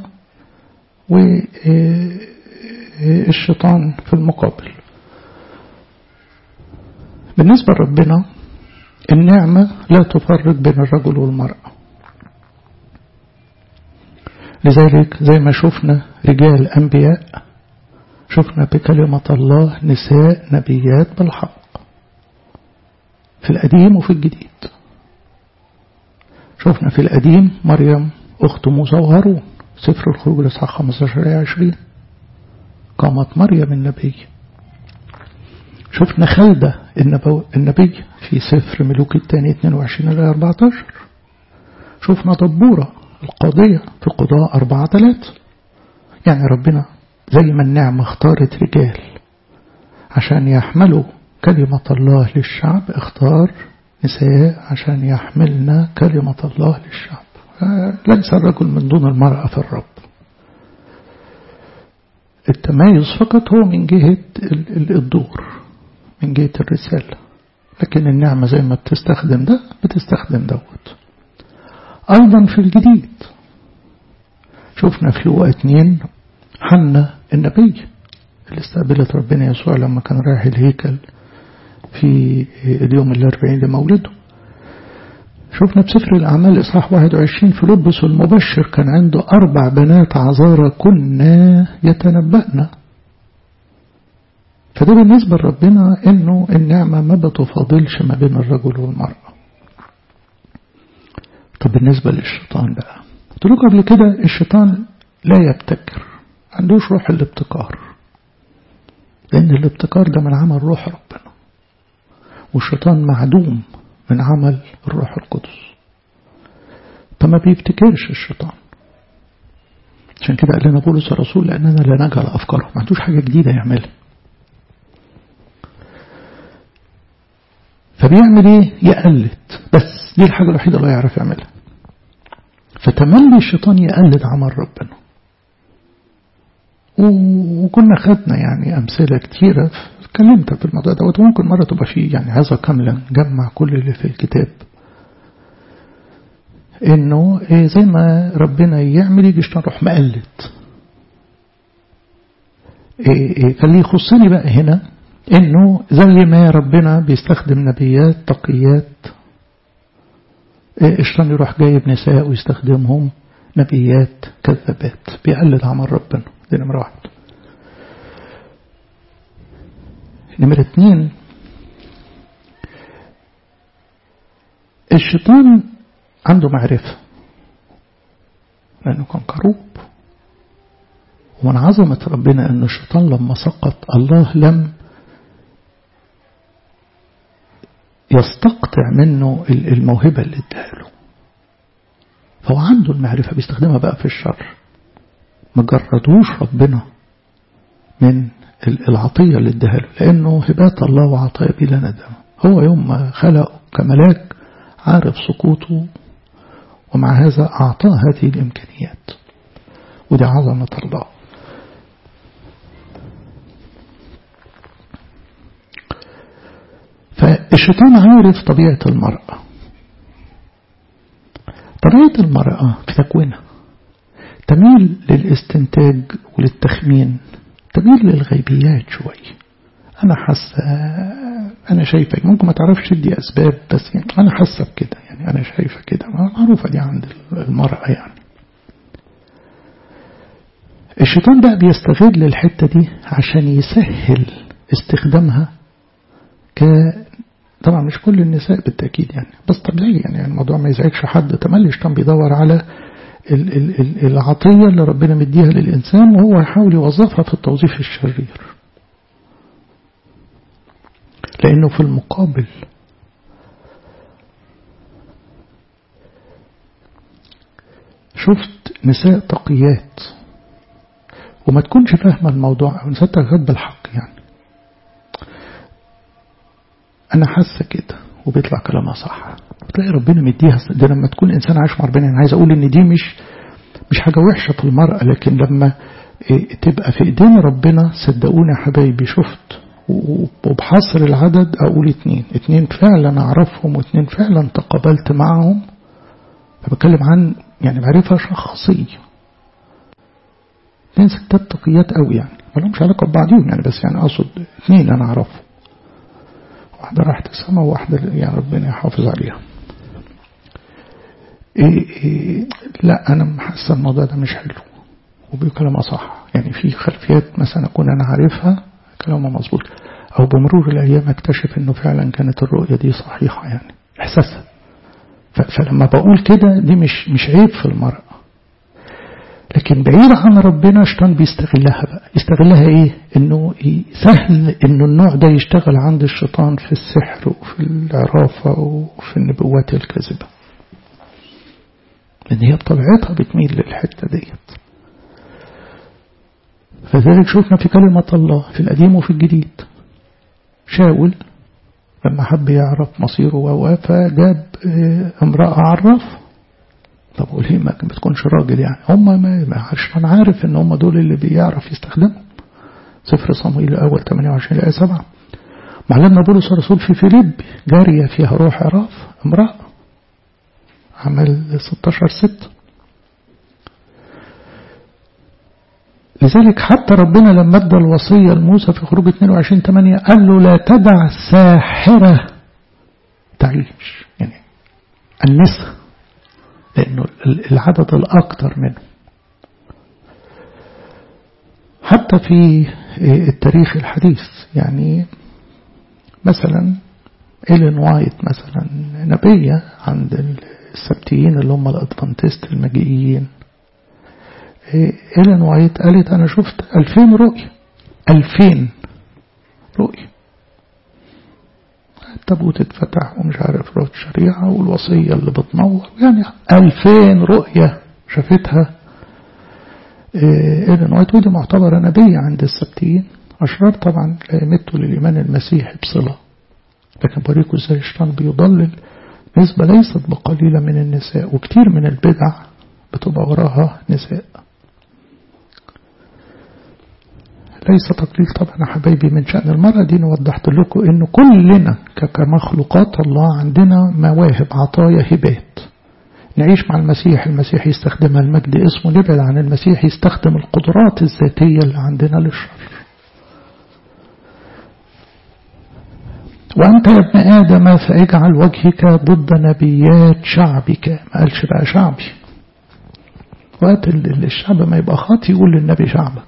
والشيطان في المقابل بالنسبة لربنا النعمة لا تفرق بين الرجل والمرأة لذلك زي ما شفنا رجال أنبياء شفنا بكلمة الله نساء نبيات بالحق في القديم وفي الجديد شفنا في القديم مريم أخت موسى وهارون سفر الخروج الإصحاح 15 آية 20 قامت مريم النبي شفنا خلدة النبي في سفر ملوك الثاني 22 إلى 14 شفنا دبورة القاضية في قضاء 4 3 يعني ربنا زي ما النعمة اختارت رجال عشان يحملوا كلمة الله للشعب اختار نساء عشان يحملنا كلمة الله للشعب ليس الرجل من دون المرأة في الرب التميز فقط هو من جهة الدور من جهة الرسالة لكن النعمة زي ما بتستخدم ده بتستخدم دوت أيضا في الجديد شفنا في لوقا اتنين حنا النبي اللي استقبلت ربنا يسوع لما كان رايح الهيكل في اليوم الأربعين لمولده شفنا بسفر الأعمال إصحاح 21 في لبس المبشر كان عنده أربع بنات عذارى كنا يتنبأنا فده بالنسبة لربنا إنه النعمة ما بتفاضلش ما بين الرجل والمرأة طب بالنسبة للشيطان بقى قلت لكم قبل كده الشيطان لا يبتكر عندوش روح الابتكار لأن الابتكار ده من عمل روح ربنا والشيطان معدوم من عمل الروح القدس فما بيبتكرش الشيطان عشان كده قال لنا بولس الرسول لأننا لا نجعل أفكاره ما عندوش حاجة جديدة يعملها فبيعمل ايه يقلد بس دي الحاجة الوحيدة اللي يعرف يعملها فتملي الشيطان يقلد عمل ربنا وكنا خدنا يعني أمثلة كتيرة اتكلمت في الموضوع دوت وممكن مرة تبقى فيه يعني هذا كاملا جمع كل اللي في الكتاب انه إيه زي ما ربنا يعمل يجي نروح مقلد إيه إيه فاللي يخصني بقى هنا انه زي ما ربنا بيستخدم نبيات تقيات الشيطان يروح جايب نساء ويستخدمهم نبيات كذابات بيقلد عمل ربنا دي نمرة واحد نمرة اتنين الشيطان عنده معرفة لأنه كان كروب ومن عظمة ربنا أن الشيطان لما سقط الله لم يستقطع منه الموهبة اللي اداها له فهو عنده المعرفة بيستخدمها بقى في الشر ما جردوش ربنا من العطية اللي اداها له لأنه هبات الله وعطايا بلا ندم هو يوم ما خلقه كملاك عارف سقوطه ومع هذا أعطاه هذه الإمكانيات ودي عظمة الله فالشيطان عارف طبيعة المرأة طبيعة المرأة في تكوينها تميل للاستنتاج وللتخمين تميل للغيبيات شوي أنا حاسة أنا شايفة ممكن ما تعرفش دي أسباب بس يعني أنا حاسة بكده يعني أنا شايفة كده معروفة دي عند المرأة يعني الشيطان بقى بيستغل الحتة دي عشان يسهل استخدامها ك طبعا مش كل النساء بالتأكيد يعني بس طبيعي يعني الموضوع ما يزعجش حد تملي الشيطان بيدور على ال ال ال العطية اللي ربنا مديها للإنسان وهو يحاول يوظفها في التوظيف الشرير لأنه في المقابل شفت نساء تقيات وما تكونش فاهمة الموضوع أو نساء تقيات بالحق يعني أنا حاسة كده وبيطلع كلامها صح بتلاقي ربنا مديها ده لما تكون إنسان عايش مع ربنا أنا عايز أقول إن دي مش مش حاجة وحشة في المرأة لكن لما تبقى في إيدين ربنا صدقوني يا حبايبي شفت وبحصر العدد أقول اتنين اتنين فعلا أعرفهم واتنين فعلا تقابلت معهم فبتكلم عن يعني معرفة شخصية اتنين ستات تقيات قوي يعني ما لهمش علاقة ببعضهم يعني بس يعني أقصد اتنين أنا أعرفهم واحدة راحت السماء وواحدة يعني ربنا يحافظ عليها إيه إيه لا أنا حاسة الموضوع ده مش حلو وبكلامها صح يعني في خلفيات مثلا أكون أنا عارفها كلامه مظبوط أو بمرور الأيام أكتشف أنه فعلا كانت الرؤية دي صحيحة يعني إحساسها فلما بقول كده دي مش مش عيب في المرأة لكن بعيد عن ربنا شيطان بيستغلها بقى يستغلها ايه انه سهل انه النوع ده يشتغل عند الشيطان في السحر وفي العرافة وفي النبوات الكاذبة لان هي بطبيعتها بتميل للحتة ديت فذلك شفنا في كلمة الله في القديم وفي الجديد شاول لما حب يعرف مصيره وهو فجاب امرأة عرف طب وليه ما بتكونش راجل يعني هم ما عشان عارف ان هم دول اللي بيعرف يستخدمهم سفر صمويل الاول 28 الايه 7 معلمنا بولس الرسول في فيليب جارية فيها روح عراف امرأة عمل 16 6 لذلك حتى ربنا لما ادى الوصية لموسى في خروج 22 8 قال له لا تدع ساحرة تعيش يعني النساء لأنه العدد الأكثر منه حتى في التاريخ الحديث يعني مثلا إيلين وايت مثلا نبية عند السبتيين اللي هم الأدفانتست المجيئيين إيلين وايت قالت أنا شفت ألفين رؤية ألفين رؤية التابوت اتفتح ومش عارف رؤية الشريعة والوصية اللي بتنور يعني ألفين رؤية شافتها إيلين وايت ودي معتبرة نبية عند السبتيين أشرار طبعا لا يمتوا للإيمان المسيحي بصلة لكن بريكوا ازاي الشيطان بيضلل نسبة ليست بقليلة من النساء وكتير من البدع بتبقى وراها نساء ليس تقليل طبعا يا حبايبي من شأن المرأة دي وضحت لكم ان كلنا كمخلوقات الله عندنا مواهب عطايا هبات نعيش مع المسيح المسيح يستخدمها المجد اسمه نبعد عن المسيح يستخدم القدرات الذاتية اللي عندنا للشر وأنت يا ابن آدم فاجعل وجهك ضد نبيات شعبك ما قالش بقى شعبي وقت الشعب ما يبقى خاطي يقول للنبي شعبك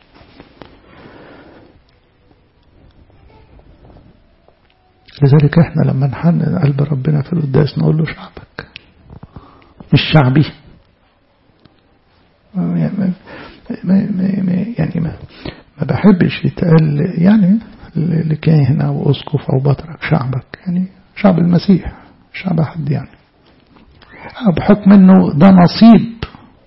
لذلك احنا لما نحنن قلب ربنا في القداس نقول له شعبك مش شعبي ما ما يعني ما, ما بحبش يتقال يعني لكاهن أو أسقف أو بطرك شعبك يعني شعب المسيح شعب أحد يعني بحكم أنه ده نصيب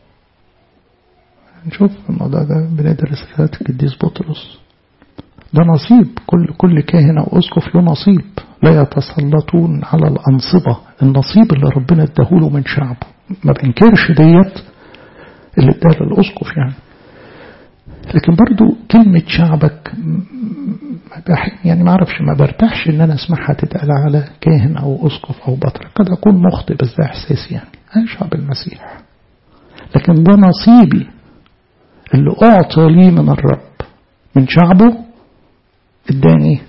نشوف الموضوع ده بندرس رسالة القديس بطرس ده نصيب كل كل كاهن أو أسقف له نصيب لا يتسلطون على الأنصبة النصيب اللي ربنا اداهوله من شعبه ما بنكرش ديت اللي اداها للأسقف يعني لكن برضو كلمة شعبك يعني ما اعرفش ما برتاحش ان انا اسمعها تتقال على كاهن او اسقف او بطرك قد اكون مخطئ بس ده احساسي يعني انا شعب المسيح لكن ده نصيبي اللي اعطى لي من الرب من شعبه اداني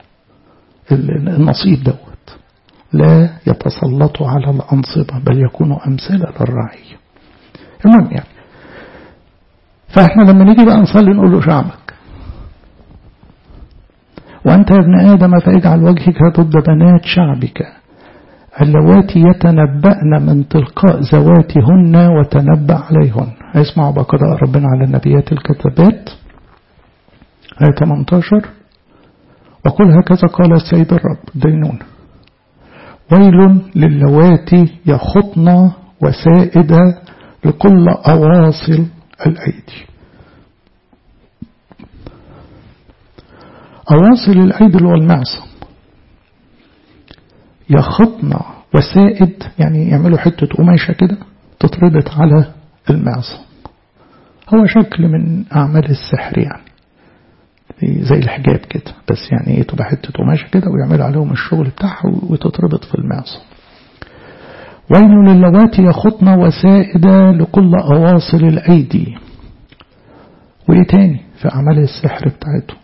النصيب دوت لا يتسلطوا على الأنصبة بل يكونوا أمثلة للرعية المهم يعني فاحنا لما نيجي بقى نصلي نقول له شعبك وأنت يا ابن آدم فاجعل وجهك ضد بنات شعبك اللواتي يتنبأن من تلقاء ذواتهن وتنبأ عليهن اسمعوا بقضاء ربنا على النبيات الكتابات آية 18 وقل هكذا قال السيد الرب دينون ويل للواتي يخطن وسائد لكل أواصل الأيدي أواصل الأيدي والمعصم يخطن وسائد يعني يعملوا حتة قماشة كده تتربط على المعصم هو شكل من أعمال السحر يعني زي الحجاب كده بس يعني ايه تبقى حتة قماشة كده ويعملوا عليهم الشغل بتاعها وتتربط في المعصم ويل للواتي يخطن وسائدة لكل أواصل الأيدي وإيه تاني في أعمال السحر بتاعتهم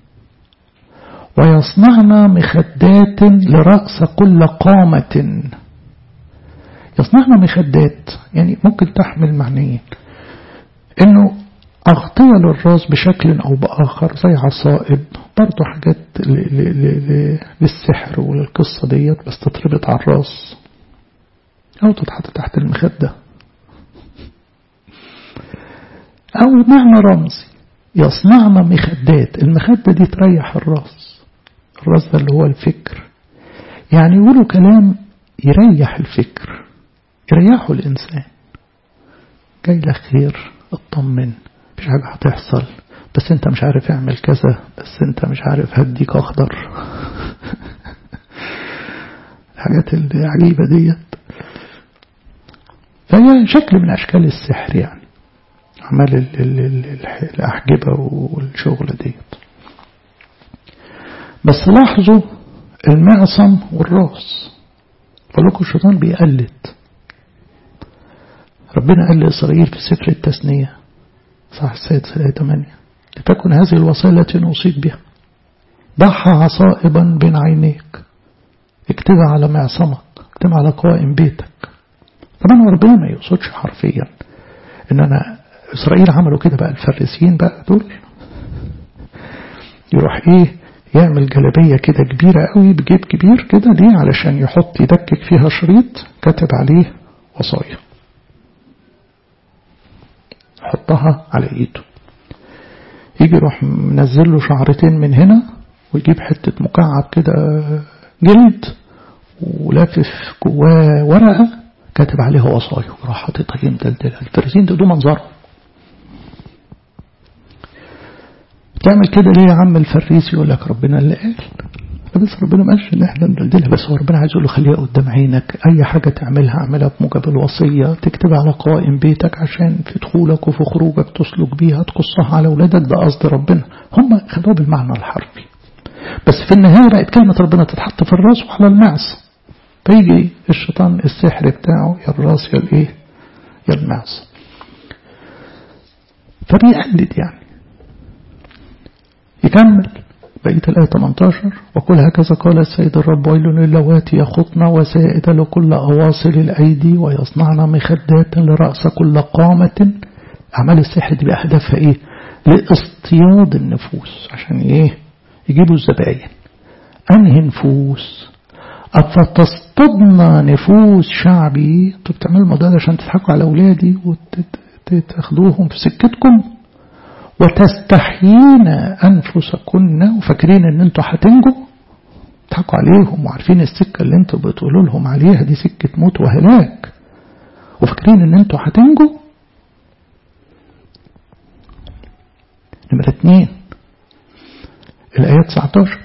ويصنعن مخدات لرأس كل قامة يصنعن مخدات يعني ممكن تحمل معنيين انه أغطية للراس بشكل أو بآخر زي عصائب برضو حاجات للسحر وللقصة ديت بس تتربط على الراس أو تتحط تحت المخدة أو معنى رمزي يصنعنا مخدات المخدة دي تريح الراس الراس ده اللي هو الفكر يعني يقولوا كلام يريح الفكر يريحه الإنسان جاي لك خير اطمن مش حاجة هتحصل بس انت مش عارف اعمل كذا بس انت مش عارف هديك اخضر الحاجات العجيبة ديت فهي شكل من اشكال السحر يعني عمال الاحجبة والشغل ديت بس لاحظوا المعصم والراس فلكم الشيطان بيقلد ربنا قال لإسرائيل في سفر التثنية صح السادس الآية 8 لتكن هذه الوصية التي نوصيك بها ضعها عصائبا بين عينيك اكتبها على معصمك اكتبها على قوائم بيتك طبعا ربنا ما يقصدش حرفيا ان انا اسرائيل عملوا كده بقى الفريسيين بقى دول يروح ايه يعمل جلبية كده كبيرة قوي بجيب كبير كده ليه علشان يحط يدكك فيها شريط كاتب عليه وصايا يحطها على ايده يجي يروح منزل له شعرتين من هنا ويجيب حتة مكعب كده جلد ولافف جواه ورقة كاتب عليها وصايا وراح حاططها يمدلدلها الفريسين ده منظرهم تعمل كده ليه يا عم الفريس يقول لك ربنا اللي قال بس ربنا ما قالش ان احنا ندلدلها بس هو ربنا عايز يقول له خليها قدام عينك اي حاجه تعملها اعملها بموجب الوصيه تكتبها على قوائم بيتك عشان في دخولك وفي خروجك تسلك بيها تقصها على اولادك ده قصد ربنا هم خدوها بالمعنى الحرفي بس في النهايه بقت كلمه ربنا تتحط في الراس وعلى المعصم فيجي الشيطان السحر بتاعه يا الراس يا الايه يا المعصم فبيقلد يعني يكمل بقية الآية 18 وقل هكذا قال السيد الرب ويل للواتي يخطن وسائد لكل أواصل الأيدي ويصنعن مخدات لرأس كل قامة أعمال السحر دي بأهدافها إيه لاصطياد النفوس عشان إيه يجيبوا الزباين أنهي نفوس أفتصطدنا نفوس شعبي انتوا بتعملوا الموضوع ده عشان تضحكوا على أولادي وتاخدوهم في سكتكم وتستحيين أنفسكن وفاكرين أن أنتوا هتنجوا تضحكوا عليهم وعارفين السكة اللي أنتوا بتقولوا لهم عليها دي سكة موت وهلاك وفاكرين أن أنتوا هتنجوا نمرة اتنين الآية 19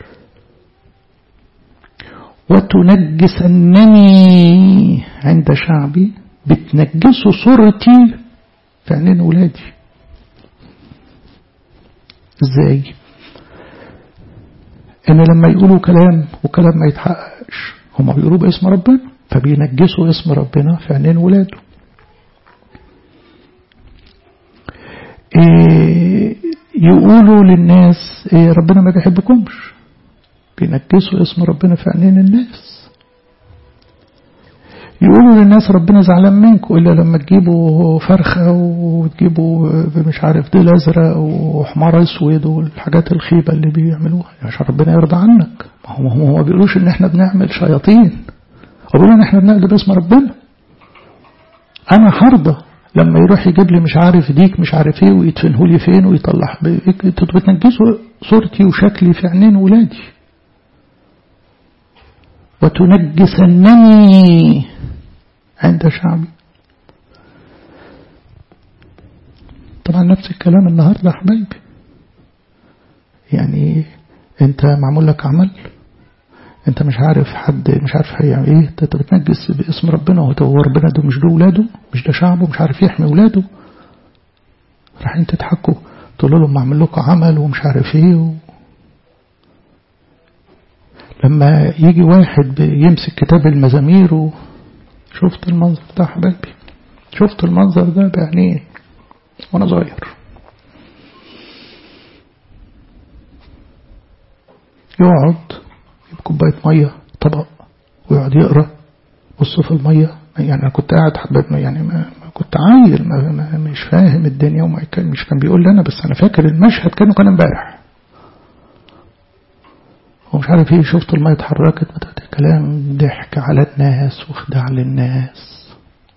وتنجسنني عند شعبي بتنجسوا صورتي في عينين ولادي ازاي ان لما يقولوا كلام وكلام ما يتحققش هم بيقولوا باسم ربنا فبينجسوا اسم ربنا في عينين ولاده إيه يقولوا للناس إيه ربنا ما بيحبكمش بينجسوا اسم ربنا في عينين الناس يقولوا للناس ربنا زعلان منكم إلا لما تجيبوا فرخة وتجيبوا مش عارف ديل أزرق وحمار أسود والحاجات الخيبة اللي بيعملوها عشان ربنا يرضى عنك ما هم هم ما بيقولوش إن إحنا بنعمل شياطين بيقولوا إن إحنا بنعمل باسم ربنا أنا هرضى لما يروح يجيب لي مش عارف ديك مش عارف ايه ويدفنه لي فين ويطلع انتوا بتنجسوا صورتي وشكلي في عينين ولادي وتنجسنني عند شعبي طبعا نفس الكلام النهاردة يا حبايبي يعني انت معمول لك عمل انت مش عارف حد مش عارف هيعمل ايه انت بتنجس باسم ربنا وهو ربنا ده مش ده ولاده مش ده شعبه مش عارف يحمي ولاده رايحين تضحكوا تقولوا لهم معمل لكم عمل ومش عارف ايه و... لما يجي واحد يمسك كتاب المزامير و... شفت المنظر ده حبايبي شفت المنظر ده بعينيه وانا صغير يقعد يجيب كوبايه ميه طبق ويقعد يقرا بص في الميه يعني انا كنت قاعد حبيبنا يعني ما كنت عايل ما ما مش فاهم الدنيا وما كان مش كان بيقول لي انا بس انا فاكر المشهد كانه كان امبارح ومش عارف ايه شفت المية اتحركت بدأت الكلام ضحك على الناس وخداع للناس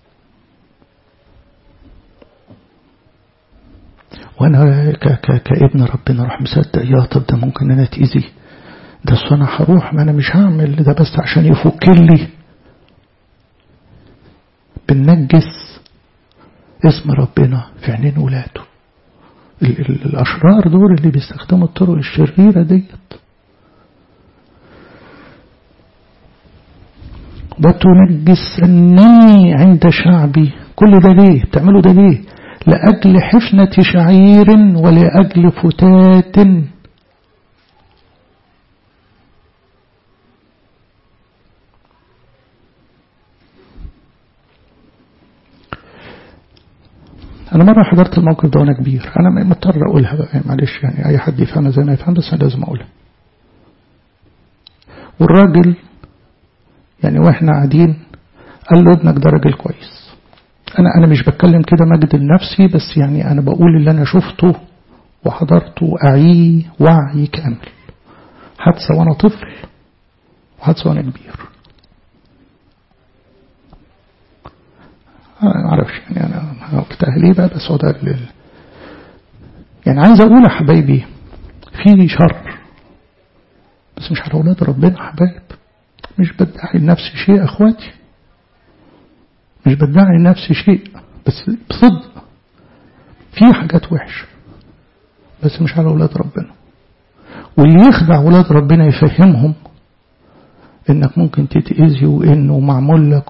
وانا ك ك كابن ربنا راح مصدق يا طب ده ممكن انا اتأذي ده انا هروح ما انا مش هعمل ده بس عشان يفك لي بننجس اسم ربنا في عينين ولاده الاشرار دول اللي بيستخدموا الطرق الشريره ديت وتنجسني عند شعبي كل ده ليه بتعملوا ده ليه لأجل حفنة شعير ولأجل فتات أنا مرة حضرت الموقف ده وأنا كبير أنا مضطر أقولها بقى معلش يعني أي حد يفهمها زي ما يفهم بس أنا لازم أقولها والراجل يعني واحنا قاعدين قال له ابنك ده راجل كويس انا انا مش بتكلم كده مجد لنفسي بس يعني انا بقول اللي انا شفته وحضرته واعيه وعي كامل حادثه وانا طفل وحادثه وانا كبير انا ما اعرفش يعني انا قلتها ليه بقى بس هو ده يعني عايز اقول يا حبايبي في شر بس مش على اولاد ربنا حبايب مش بدعي لنفسي شيء اخواتي مش بدعي لنفسي شيء بس بصدق في حاجات وحشة بس مش على ولاد ربنا واللي يخدع ولاد ربنا يفهمهم انك ممكن تتأذي وانه معمول لك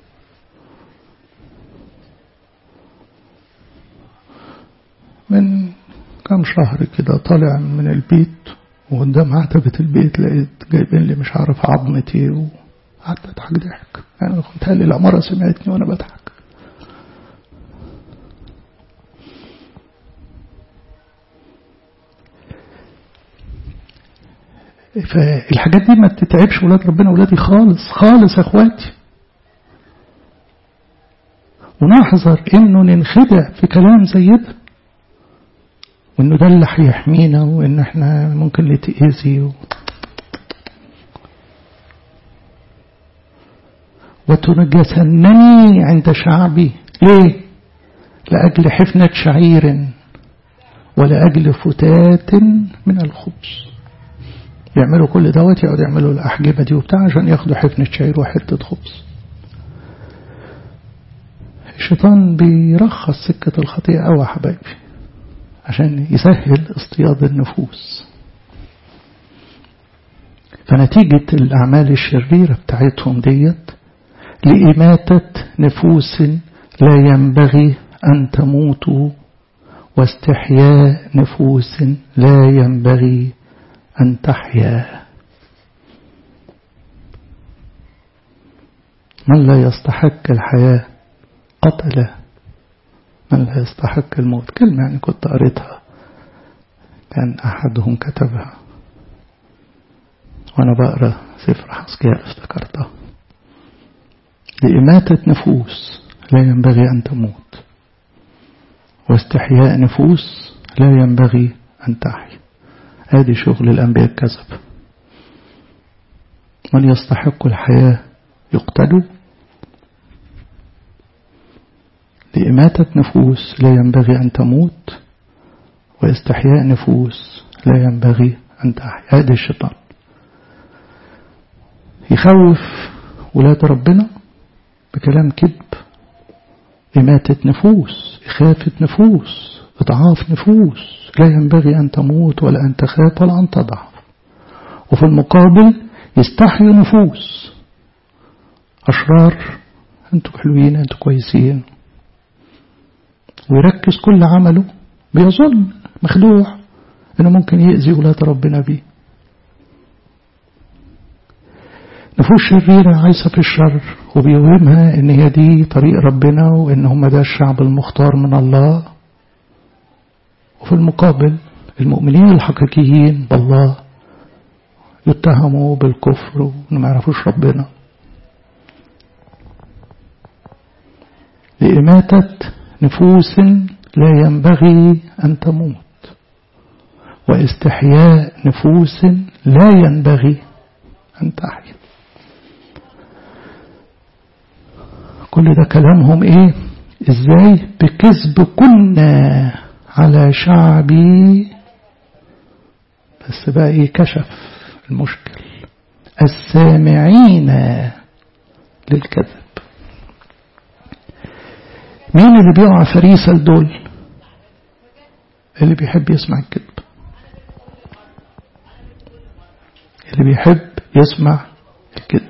من كام شهر كده طالع من البيت وقدام عتبة البيت لقيت جايبين لي مش عارف عظمتي وقعدت اضحك ضحك انا كنت هالي العمارة سمعتني وانا بضحك فالحاجات دي ما تتعبش ولاد ربنا ولادي خالص خالص يا اخواتي ونحذر انه ننخدع في كلام زي ده وانه ده اللي هيحمينا وان احنا ممكن نتأذي و... وتنجسنني عند شعبي ليه لأجل حفنة شعير ولأجل فتات من الخبز يعملوا كل دوت يقعدوا يعملوا الأحجبة دي وبتاع عشان ياخدوا حفنة شعير وحتة خبز الشيطان بيرخص سكة الخطيئة أوي يا حبايبي عشان يسهل اصطياد النفوس فنتيجة الأعمال الشريرة بتاعتهم ديت لإماتة نفوس لا ينبغي أن تموتوا واستحياء نفوس لا ينبغي أن تحيا من لا يستحق الحياة قتله من لا يستحق الموت كلمة يعني كنت قريتها كان أحدهم كتبها وأنا بقرأ سفر حسكيال افتكرتها لإماتة نفوس لا ينبغي أن تموت واستحياء نفوس لا ينبغي أن تحيا هذه شغل الأنبياء الكذب من يستحق الحياة يقتل لإماتة نفوس لا ينبغي أن تموت واستحياء نفوس لا ينبغي أن تحيا هذا الشيطان يخوف ولاد ربنا بكلام كذب إماتة نفوس إخافة نفوس إضعاف نفوس لا ينبغي أن تموت ولا أن تخاف ولا أن تضعف وفي المقابل يستحيوا نفوس أشرار أنتوا حلوين أنتوا كويسين ويركز كل عمله بيظن مخدوع انه ممكن يأذي ولاد ربنا بيه نفوس شريرة عايشة في الشر وبيوهمها ان هي دي طريق ربنا وان هم ده الشعب المختار من الله وفي المقابل المؤمنين الحقيقيين بالله يتهموا بالكفر وانه ما يعرفوش ربنا لإماتة نفوس لا ينبغي أن تموت واستحياء نفوس لا ينبغي أن تحيا كل ده كلامهم ايه ازاي بكذب كنا على شعبي بس بقى ايه كشف المشكل السامعين للكذب مين اللي بيقع فريسة لدول اللي بيحب يسمع الكذب اللي بيحب يسمع الكذب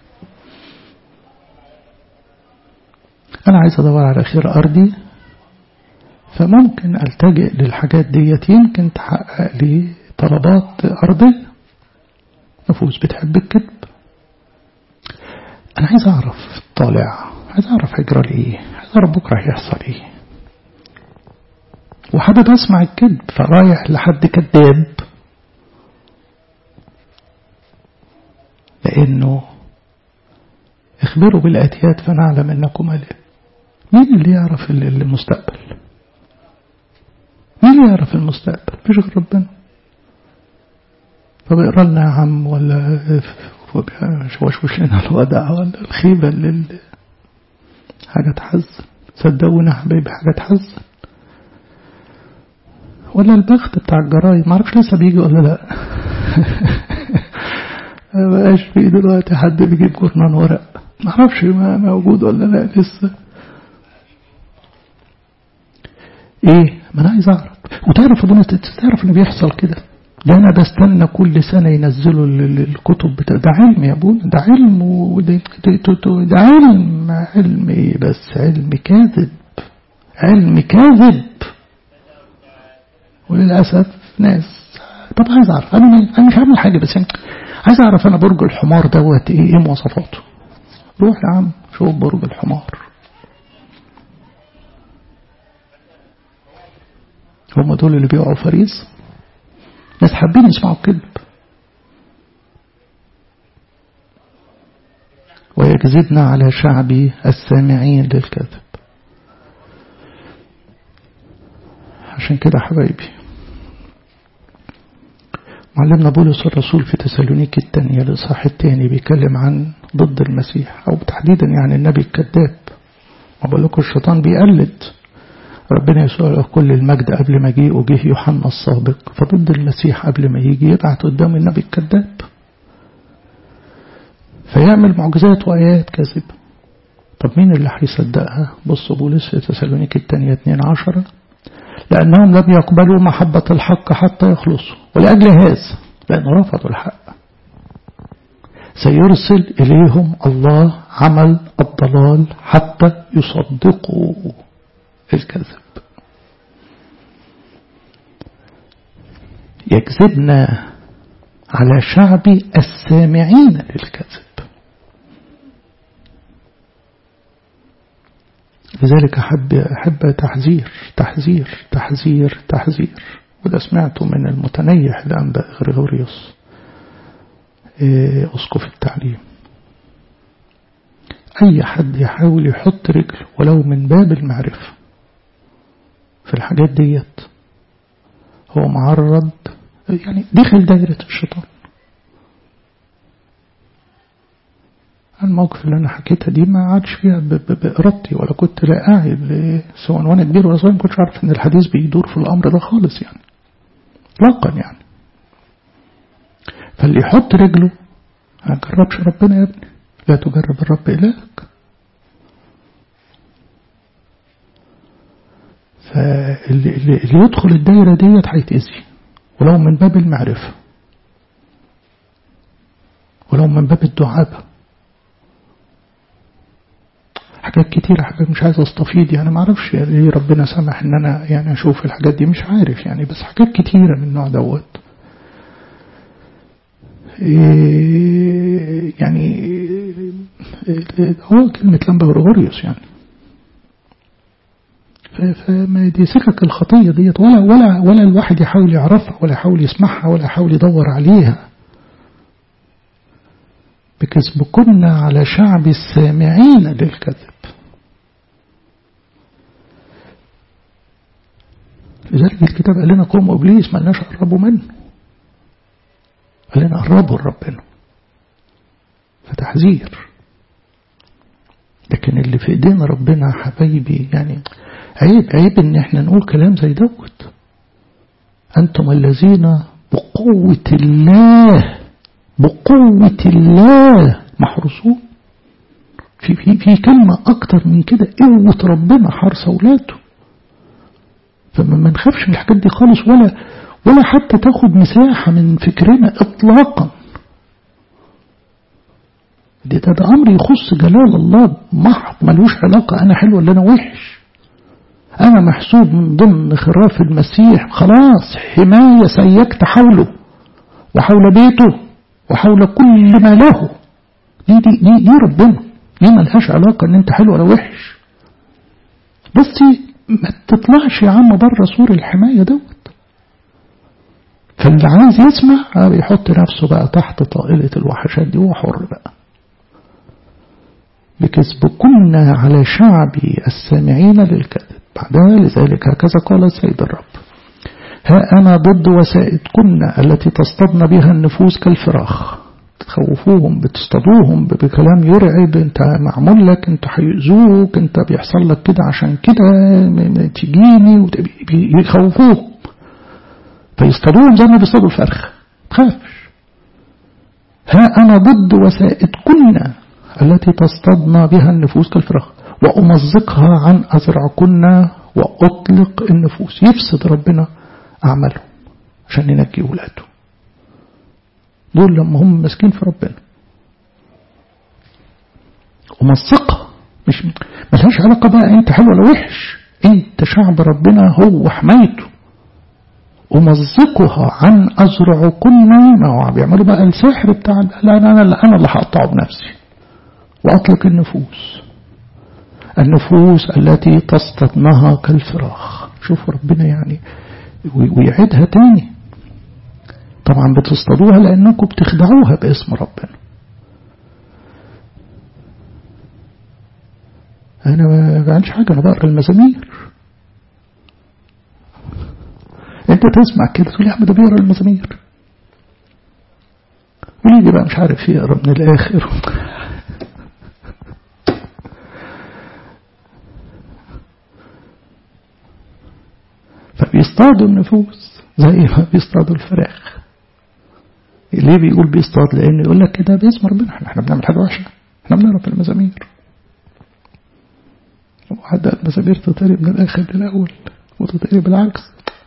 أنا عايز أدور على خير أرضي فممكن ألتجئ للحاجات ديت يمكن تحقق لي طلبات أرضية نفوس بتحب الكذب أنا عايز أعرف طالع عايز أعرف هيجرى لي إيه عايز أعرف بكرة هيحصل إيه وحابب أسمع الكذب فرايح لحد كذاب لأنه اخبروا بالآتيات فنعلم أنكم ألم مين اللي يعرف المستقبل مين اللي يعرف المستقبل مش غير ربنا طب اقرا لنا يا عم ولا شوشوش لنا الودع ولا الخيبة اللي حاجة تحزن صدقونا حبايبي حاجة تحزن ولا البخت بتاع الجرايد معرفش لسه بيجي ولا لا ما بقاش في دلوقتي حد بيجيب جورنان ورق معرفش ما موجود ولا لا لسه ايه ما انا عايز اعرف وتعرف ابونا تعرف ان بيحصل كده ده انا بستنى كل سنة ينزلوا الكتب بتاع ده علم يا ابونا ده علم وده ده علم علم ايه بس علم كاذب علم كاذب وللأسف ناس طب عايز اعرف انا انا مش هعمل حاجة بس يعني عايز اعرف انا برج الحمار دوت ايه ايه مواصفاته روح يا عم شوف برج الحمار هم دول اللي بيقعوا فريس ناس حابين يسمعوا الكذب ويكذبنا على شعبي السامعين للكذب عشان كده حبايبي معلمنا بولس الرسول في تسالونيك الثانية الإصحاح الثاني بيتكلم عن ضد المسيح أو تحديدا يعني النبي الكذاب ما بقول لكم الشيطان بيقلد ربنا يسوع له كل المجد قبل ما جه وجه يوحنا السابق فضد المسيح قبل ما يجي يبعت قدام النبي الكذاب فيعمل معجزات وآيات كاذبة طب مين اللي هيصدقها بصوا بولس في تسالونيك الثانية 2 عشرة لأنهم لم يقبلوا محبة الحق حتى يخلصوا ولأجل هذا لأنه رفضوا الحق سيرسل إليهم الله عمل الضلال حتى يصدقوا الكذب يكذبنا على شعب السامعين للكذب لذلك أحب, أحب تحذير تحذير تحذير تحذير وده سمعته من المتنيح الأنباء غريغوريوس أسقف التعليم أي حد يحاول يحط رجله ولو من باب المعرفة في الحاجات ديت هو معرض يعني دخل دايرة الشيطان الموقف اللي أنا حكيتها دي ما عادش فيها بإرادتي ولا كنت لا أعي سواء وأنا كبير ولا صغير ما كنتش عارف إن الحديث بيدور في الأمر ده خالص يعني إطلاقا يعني فاللي يحط رجله ما جربش ربنا يا ابني لا تجرب الرب إلهك فاللي اللي يدخل الدايرة ديت هيتأذي ولو من باب المعرفة ولو من باب الدعابة حاجات كتيرة حاجات مش عايز استفيد يعني ما اعرفش ليه ربنا سمح ان انا يعني اشوف الحاجات دي مش عارف يعني بس حاجات كتيرة من النوع دوت يعني هو كلمة لمبا غريغوريوس يعني فما دي سكك الخطية ديت ولا ولا ولا الواحد يحاول يعرفها ولا يحاول يسمعها ولا يحاول يدور عليها بكسبكن على شعب السامعين للكذب لذلك الكتاب قال لنا قوم إبليس ما لناش قربوا منه قال لنا قربوا لربنا فتحذير لكن اللي في ايدينا ربنا حبايبي يعني عيب عيب ان احنا نقول كلام زي دوت انتم الذين بقوة الله بقوة الله محروسون في في في كلمة أكتر من كده قوة ربنا حرس أولاده فما نخافش من الحاجات دي خالص ولا ولا حتى تاخد مساحة من فكرنا إطلاقا ده, ده, ده أمر يخص جلال الله محض ملوش علاقة أنا حلو ولا أنا وحش أنا محسوب من ضمن خراف المسيح خلاص حماية سيكت حوله وحول بيته وحول كل ما له دي دي دي, دي ربنا دي ملهاش علاقة ان انت حلو ولا وحش بس ما تطلعش يا عم بره سور الحماية دوت فاللي عايز يسمع يحط نفسه بقى تحت طائلة الوحشات دي هو حر بقى بكسبكن على شعبي السامعين للكذب بعدها لذلك هكذا قال السيد الرب ها أنا ضد وسائدكن التي تصطدن بها النفوس كالفراخ تخوفوهم بتصطادوهم بكلام يرعب انت معمول لك انت هيؤذوك انت بيحصل لك كده عشان كده تجيني يخوفوهم فيصطادوهم زي ما بيصطادوا الفرخ تخافش ها أنا ضد وسائدكن التي تصطدن بها النفوس كالفراخ وأمزقها عن أزرعكن وأطلق النفوس يفسد ربنا أعمالهم عشان ينجي ولاده دول لما هم ماسكين في ربنا ومسقها مش ملهاش علاقة بقى انت حلو ولا وحش انت شعب ربنا هو حمايته ومزقها عن أزرعكن ما هو بيعملوا بقى السحر بتاع لا أنا أنا أنا اللي هقطعه بنفسي وأطلق النفوس النفوس التي تصطدمها كالفراخ شوفوا ربنا يعني ويعيدها تاني طبعا بتصطادوها لأنكم بتخدعوها باسم ربنا أنا ما بعملش حاجة أنا بقرا المزامير أنت تسمع كده تقول يا عم ده بيقرا المزامير ويجي بقى مش عارف يقرا من الآخر بيصطادوا النفوس زي ما بيصطادوا الفراخ ليه بيقول بيصطاد لأنه يقول لك كده باسم ربنا احنا بنعمل حاجة وحشة احنا بنعرف المزامير وحتى المزامير تطري من الآخر للأول وتطري بالعكس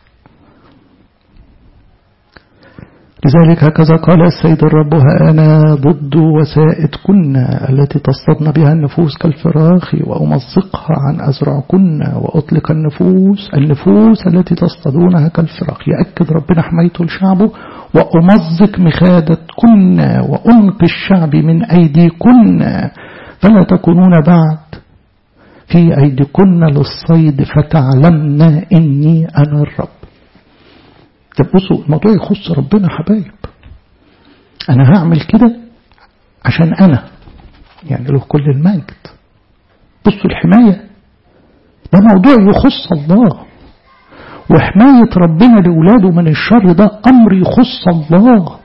لذلك هكذا قال السيد الرب ها أنا ضد وسائد كنا التي تصطدن بها النفوس كالفراخ وأمزقها عن أزرعكن وأطلق النفوس النفوس التي تصطدونها كالفراخ يأكد ربنا حمايته لشعبه وأمزق مخادتكن وأنقي الشعب من أيديكن فلا تكونون بعد في أيديكن للصيد فتعلمن إني أنا الرب طب بصوا الموضوع يخص ربنا حبايب أنا هعمل كده عشان أنا يعني له كل المجد بصوا الحماية ده موضوع يخص الله وحماية ربنا لأولاده من الشر ده أمر يخص الله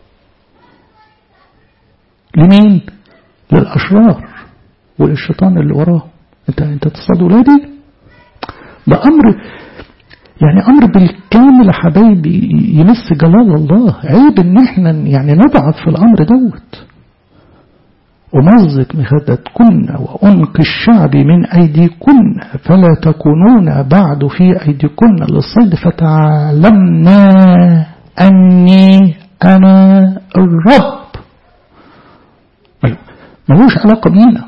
لمين؟ للأشرار وللشيطان اللي وراه انت انت تصطاد ولادي ده أمر يعني أمر بالكامل يا حبايبي يمس جلال الله عيب إن احنا يعني نضعف في الأمر دوت أمزق مخدتكن وأنقي الشعب من أيديكن فلا تكونون بعد في أيديكن للصيد فتعلمنا أني أنا الرب ملوش علاقة بينا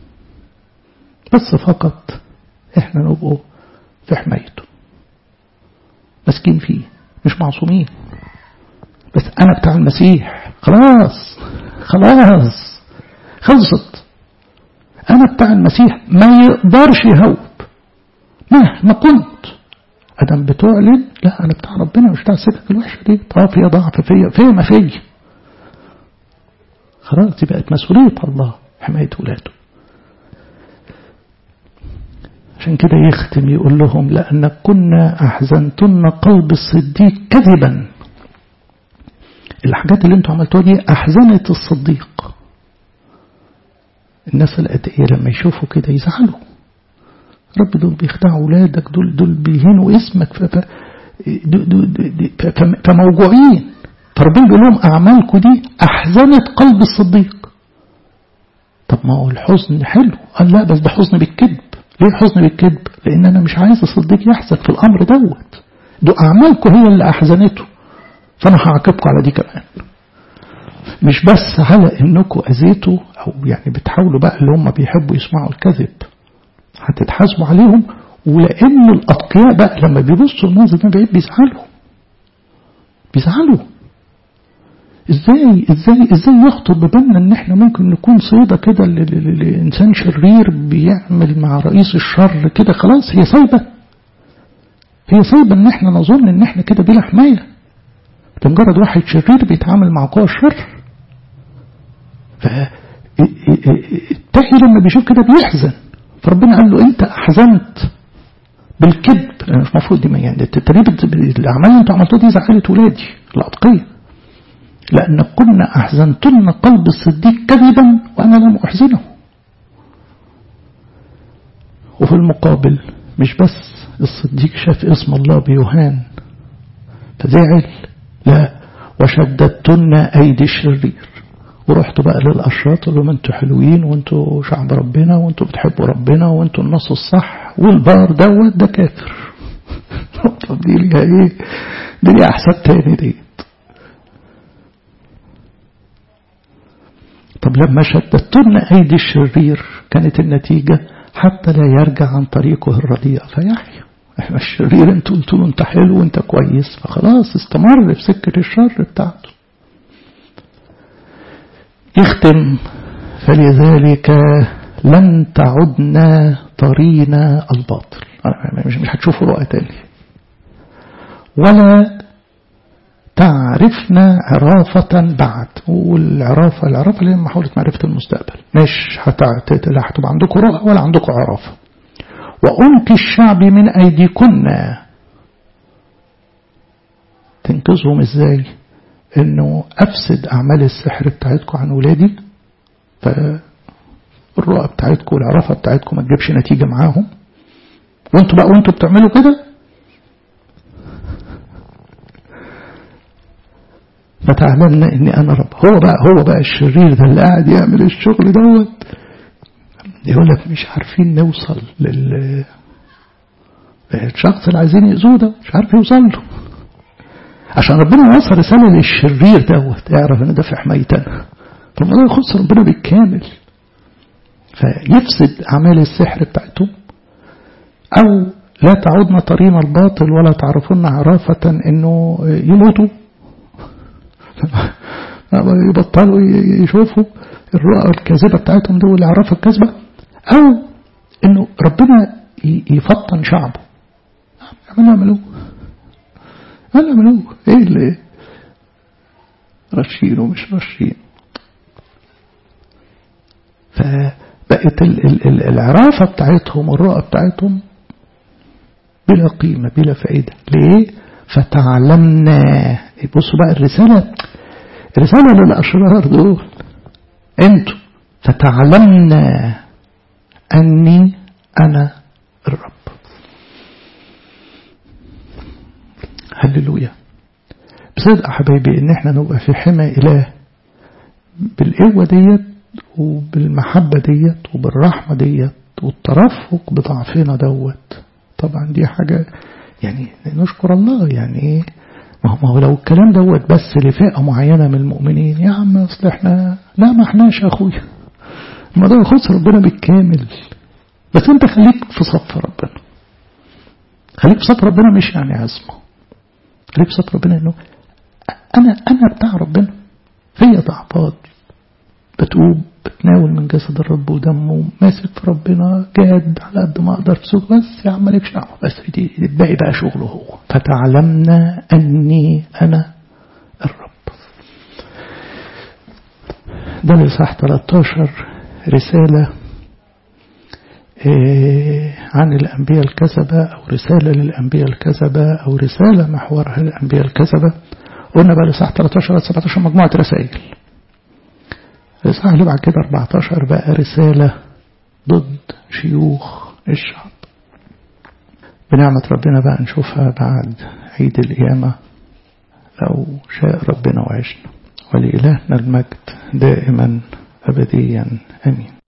بس فقط احنا نبقوا في حمايته ماسكين فيه مش معصومين بس انا بتاع المسيح خلاص خلاص خلصت انا بتاع المسيح ما يقدرش يهوب مهما كنت ادم بتعلن لا انا بتاع ربنا مش بتاع السكك الوحشه دي طب فيها ضعف فيا فيا ما فيا خلاص دي بقت مسؤوليه الله حمايه ولاده عشان كده يختم يقول لهم لأن كنا أحزنتن قلب الصديق كذبا الحاجات اللي انتوا عملتوها دي أحزنت الصديق الناس الأتقية لما يشوفوا كده يزعلوا رب دول بيخدعوا ولادك دول دول بيهينوا اسمك ف ف فموجوعين فربنا بيقول لهم أعمالكم دي أحزنت قلب الصديق طب ما هو الحزن حلو قال لا بس ده حزن بالكذب ليه حزن بالكذب لان انا مش عايز الصديق يحزن في الامر دوت دو اعمالكم هي اللي احزنته فانا هعاقبكم على دي كمان مش بس على انكم اذيتوا او يعني بتحاولوا بقى اللي هم بيحبوا يسمعوا الكذب هتتحاسبوا عليهم ولان الاتقياء بقى لما بيبصوا المنظر ده بعيد بيزعلوا بيزعلوا ازاي ازاي ازاي يخطر ببالنا ان احنا ممكن نكون صيده كده لانسان شرير بيعمل مع رئيس الشر كده خلاص هي سايبه هي سايبه ان احنا نظن ان احنا كده بلا حمايه ده مجرد واحد شرير بيتعامل مع قوى الشر ف التقي لما بيشوف كده بيحزن فربنا قال له انت احزنت بالكذب مش المفروض دي يعني التدريب الاعمال اللي انتوا عملتوها دي زعلت ولادي الاتقيه لأن كنا أحزنتن قلب الصديق كذبا وأنا لم أحزنه وفي المقابل مش بس الصديق شاف اسم الله بيوهان فزعل لا وشددتن أيدي الشرير ورحتوا بقى للأشراط قلت لهم انتوا حلوين وانتوا شعب ربنا وانتوا بتحبوا ربنا وانتوا النص الصح والبار دوت ده كافر طب دي ليها ايه دي ليها حساب تاني دي طب لما شددتن أيدي الشرير كانت النتيجة حتى لا يرجع عن طريقه الرديء فيحيا احنا الشرير انتوا قلتوا له انت حلو وانت كويس فخلاص استمر في سكة الشر بتاعته يختم فلذلك لن تعدنا طرينا الباطل مش مش هتشوفوا رؤى تاني ولا تعرفنا عرافة بعد والعرافة العرافة اللي هي محاولة معرفة المستقبل مش لا هتبقى عندكم رؤى ولا عندكم عرافة وأنقي الشعب من أيديكن تنقذهم ازاي انه افسد اعمال السحر بتاعتكم عن ولادي فالرؤى بتاعتكم والعرافة بتاعتكم ما تجيبش نتيجة معاهم وانتوا بقى وانتوا بتعملوا كده فتعلمنا اني انا رب هو بقى هو بقى الشرير ده اللي قاعد يعمل الشغل دوت يقول لك مش عارفين نوصل لل الشخص اللي عايزين يأذوه ده مش عارف يوصل له عشان ربنا يوصل رسالة للشرير دوت اعرف ان ده في حمايتنا فالموضوع يخص ربنا بالكامل فيفسد أعمال السحر بتاعتهم أو لا تعودنا طريم الباطل ولا تعرفون عرافة انه يموتوا يبطلوا يشوفوا الرؤى الكاذبة بتاعتهم دول العرافة الكاذبة أو انه ربنا يفطن شعبه عملوا عملوه عملوا عملوه ايه اللي رشين ومش رشين فبقت العرافة بتاعتهم والرؤى بتاعتهم بلا قيمة بلا فائدة ليه فتعلمنا بصوا بقى الرسالة الرسالة للأشرار دول انتوا فتعلمنا أني أنا الرب هللويا بصدق حبايبي ان احنا نبقى في حمى اله بالقوة ديت وبالمحبة ديت وبالرحمة ديت والترفق بضعفنا دوت طبعا دي حاجة يعني نشكر الله يعني ايه ما هو لو الكلام دوت بس لفئة معينة من المؤمنين يا عم اصل احنا لا ما احناش يا اخويا الموضوع يخص ربنا بالكامل بس انت خليك في صف ربنا خليك في صف ربنا مش يعني عزمه خليك في صف ربنا انه انا انا بتاع ربنا فيا ضعفات بتوب بتناول من جسد الرب ودمه ماسك في ربنا جاد على قد ما اقدر في سوق بس يا عم مالكش دعوه بس دي الباقي بقى شغله هو فتعلمنا اني انا الرب ده الاصحاح 13 رساله عن الأنبياء الكذبة أو رسالة للأنبياء الكذبة أو رسالة محورها للأنبياء الكذبة قلنا بقى لصح 13 17 مجموعة رسائل الإصحاح اللي بعد كده 14 بقى رسالة ضد شيوخ الشعب بنعمة ربنا بقى نشوفها بعد عيد القيامة لو شاء ربنا وعشنا ولإلهنا المجد دائما أبديا أمين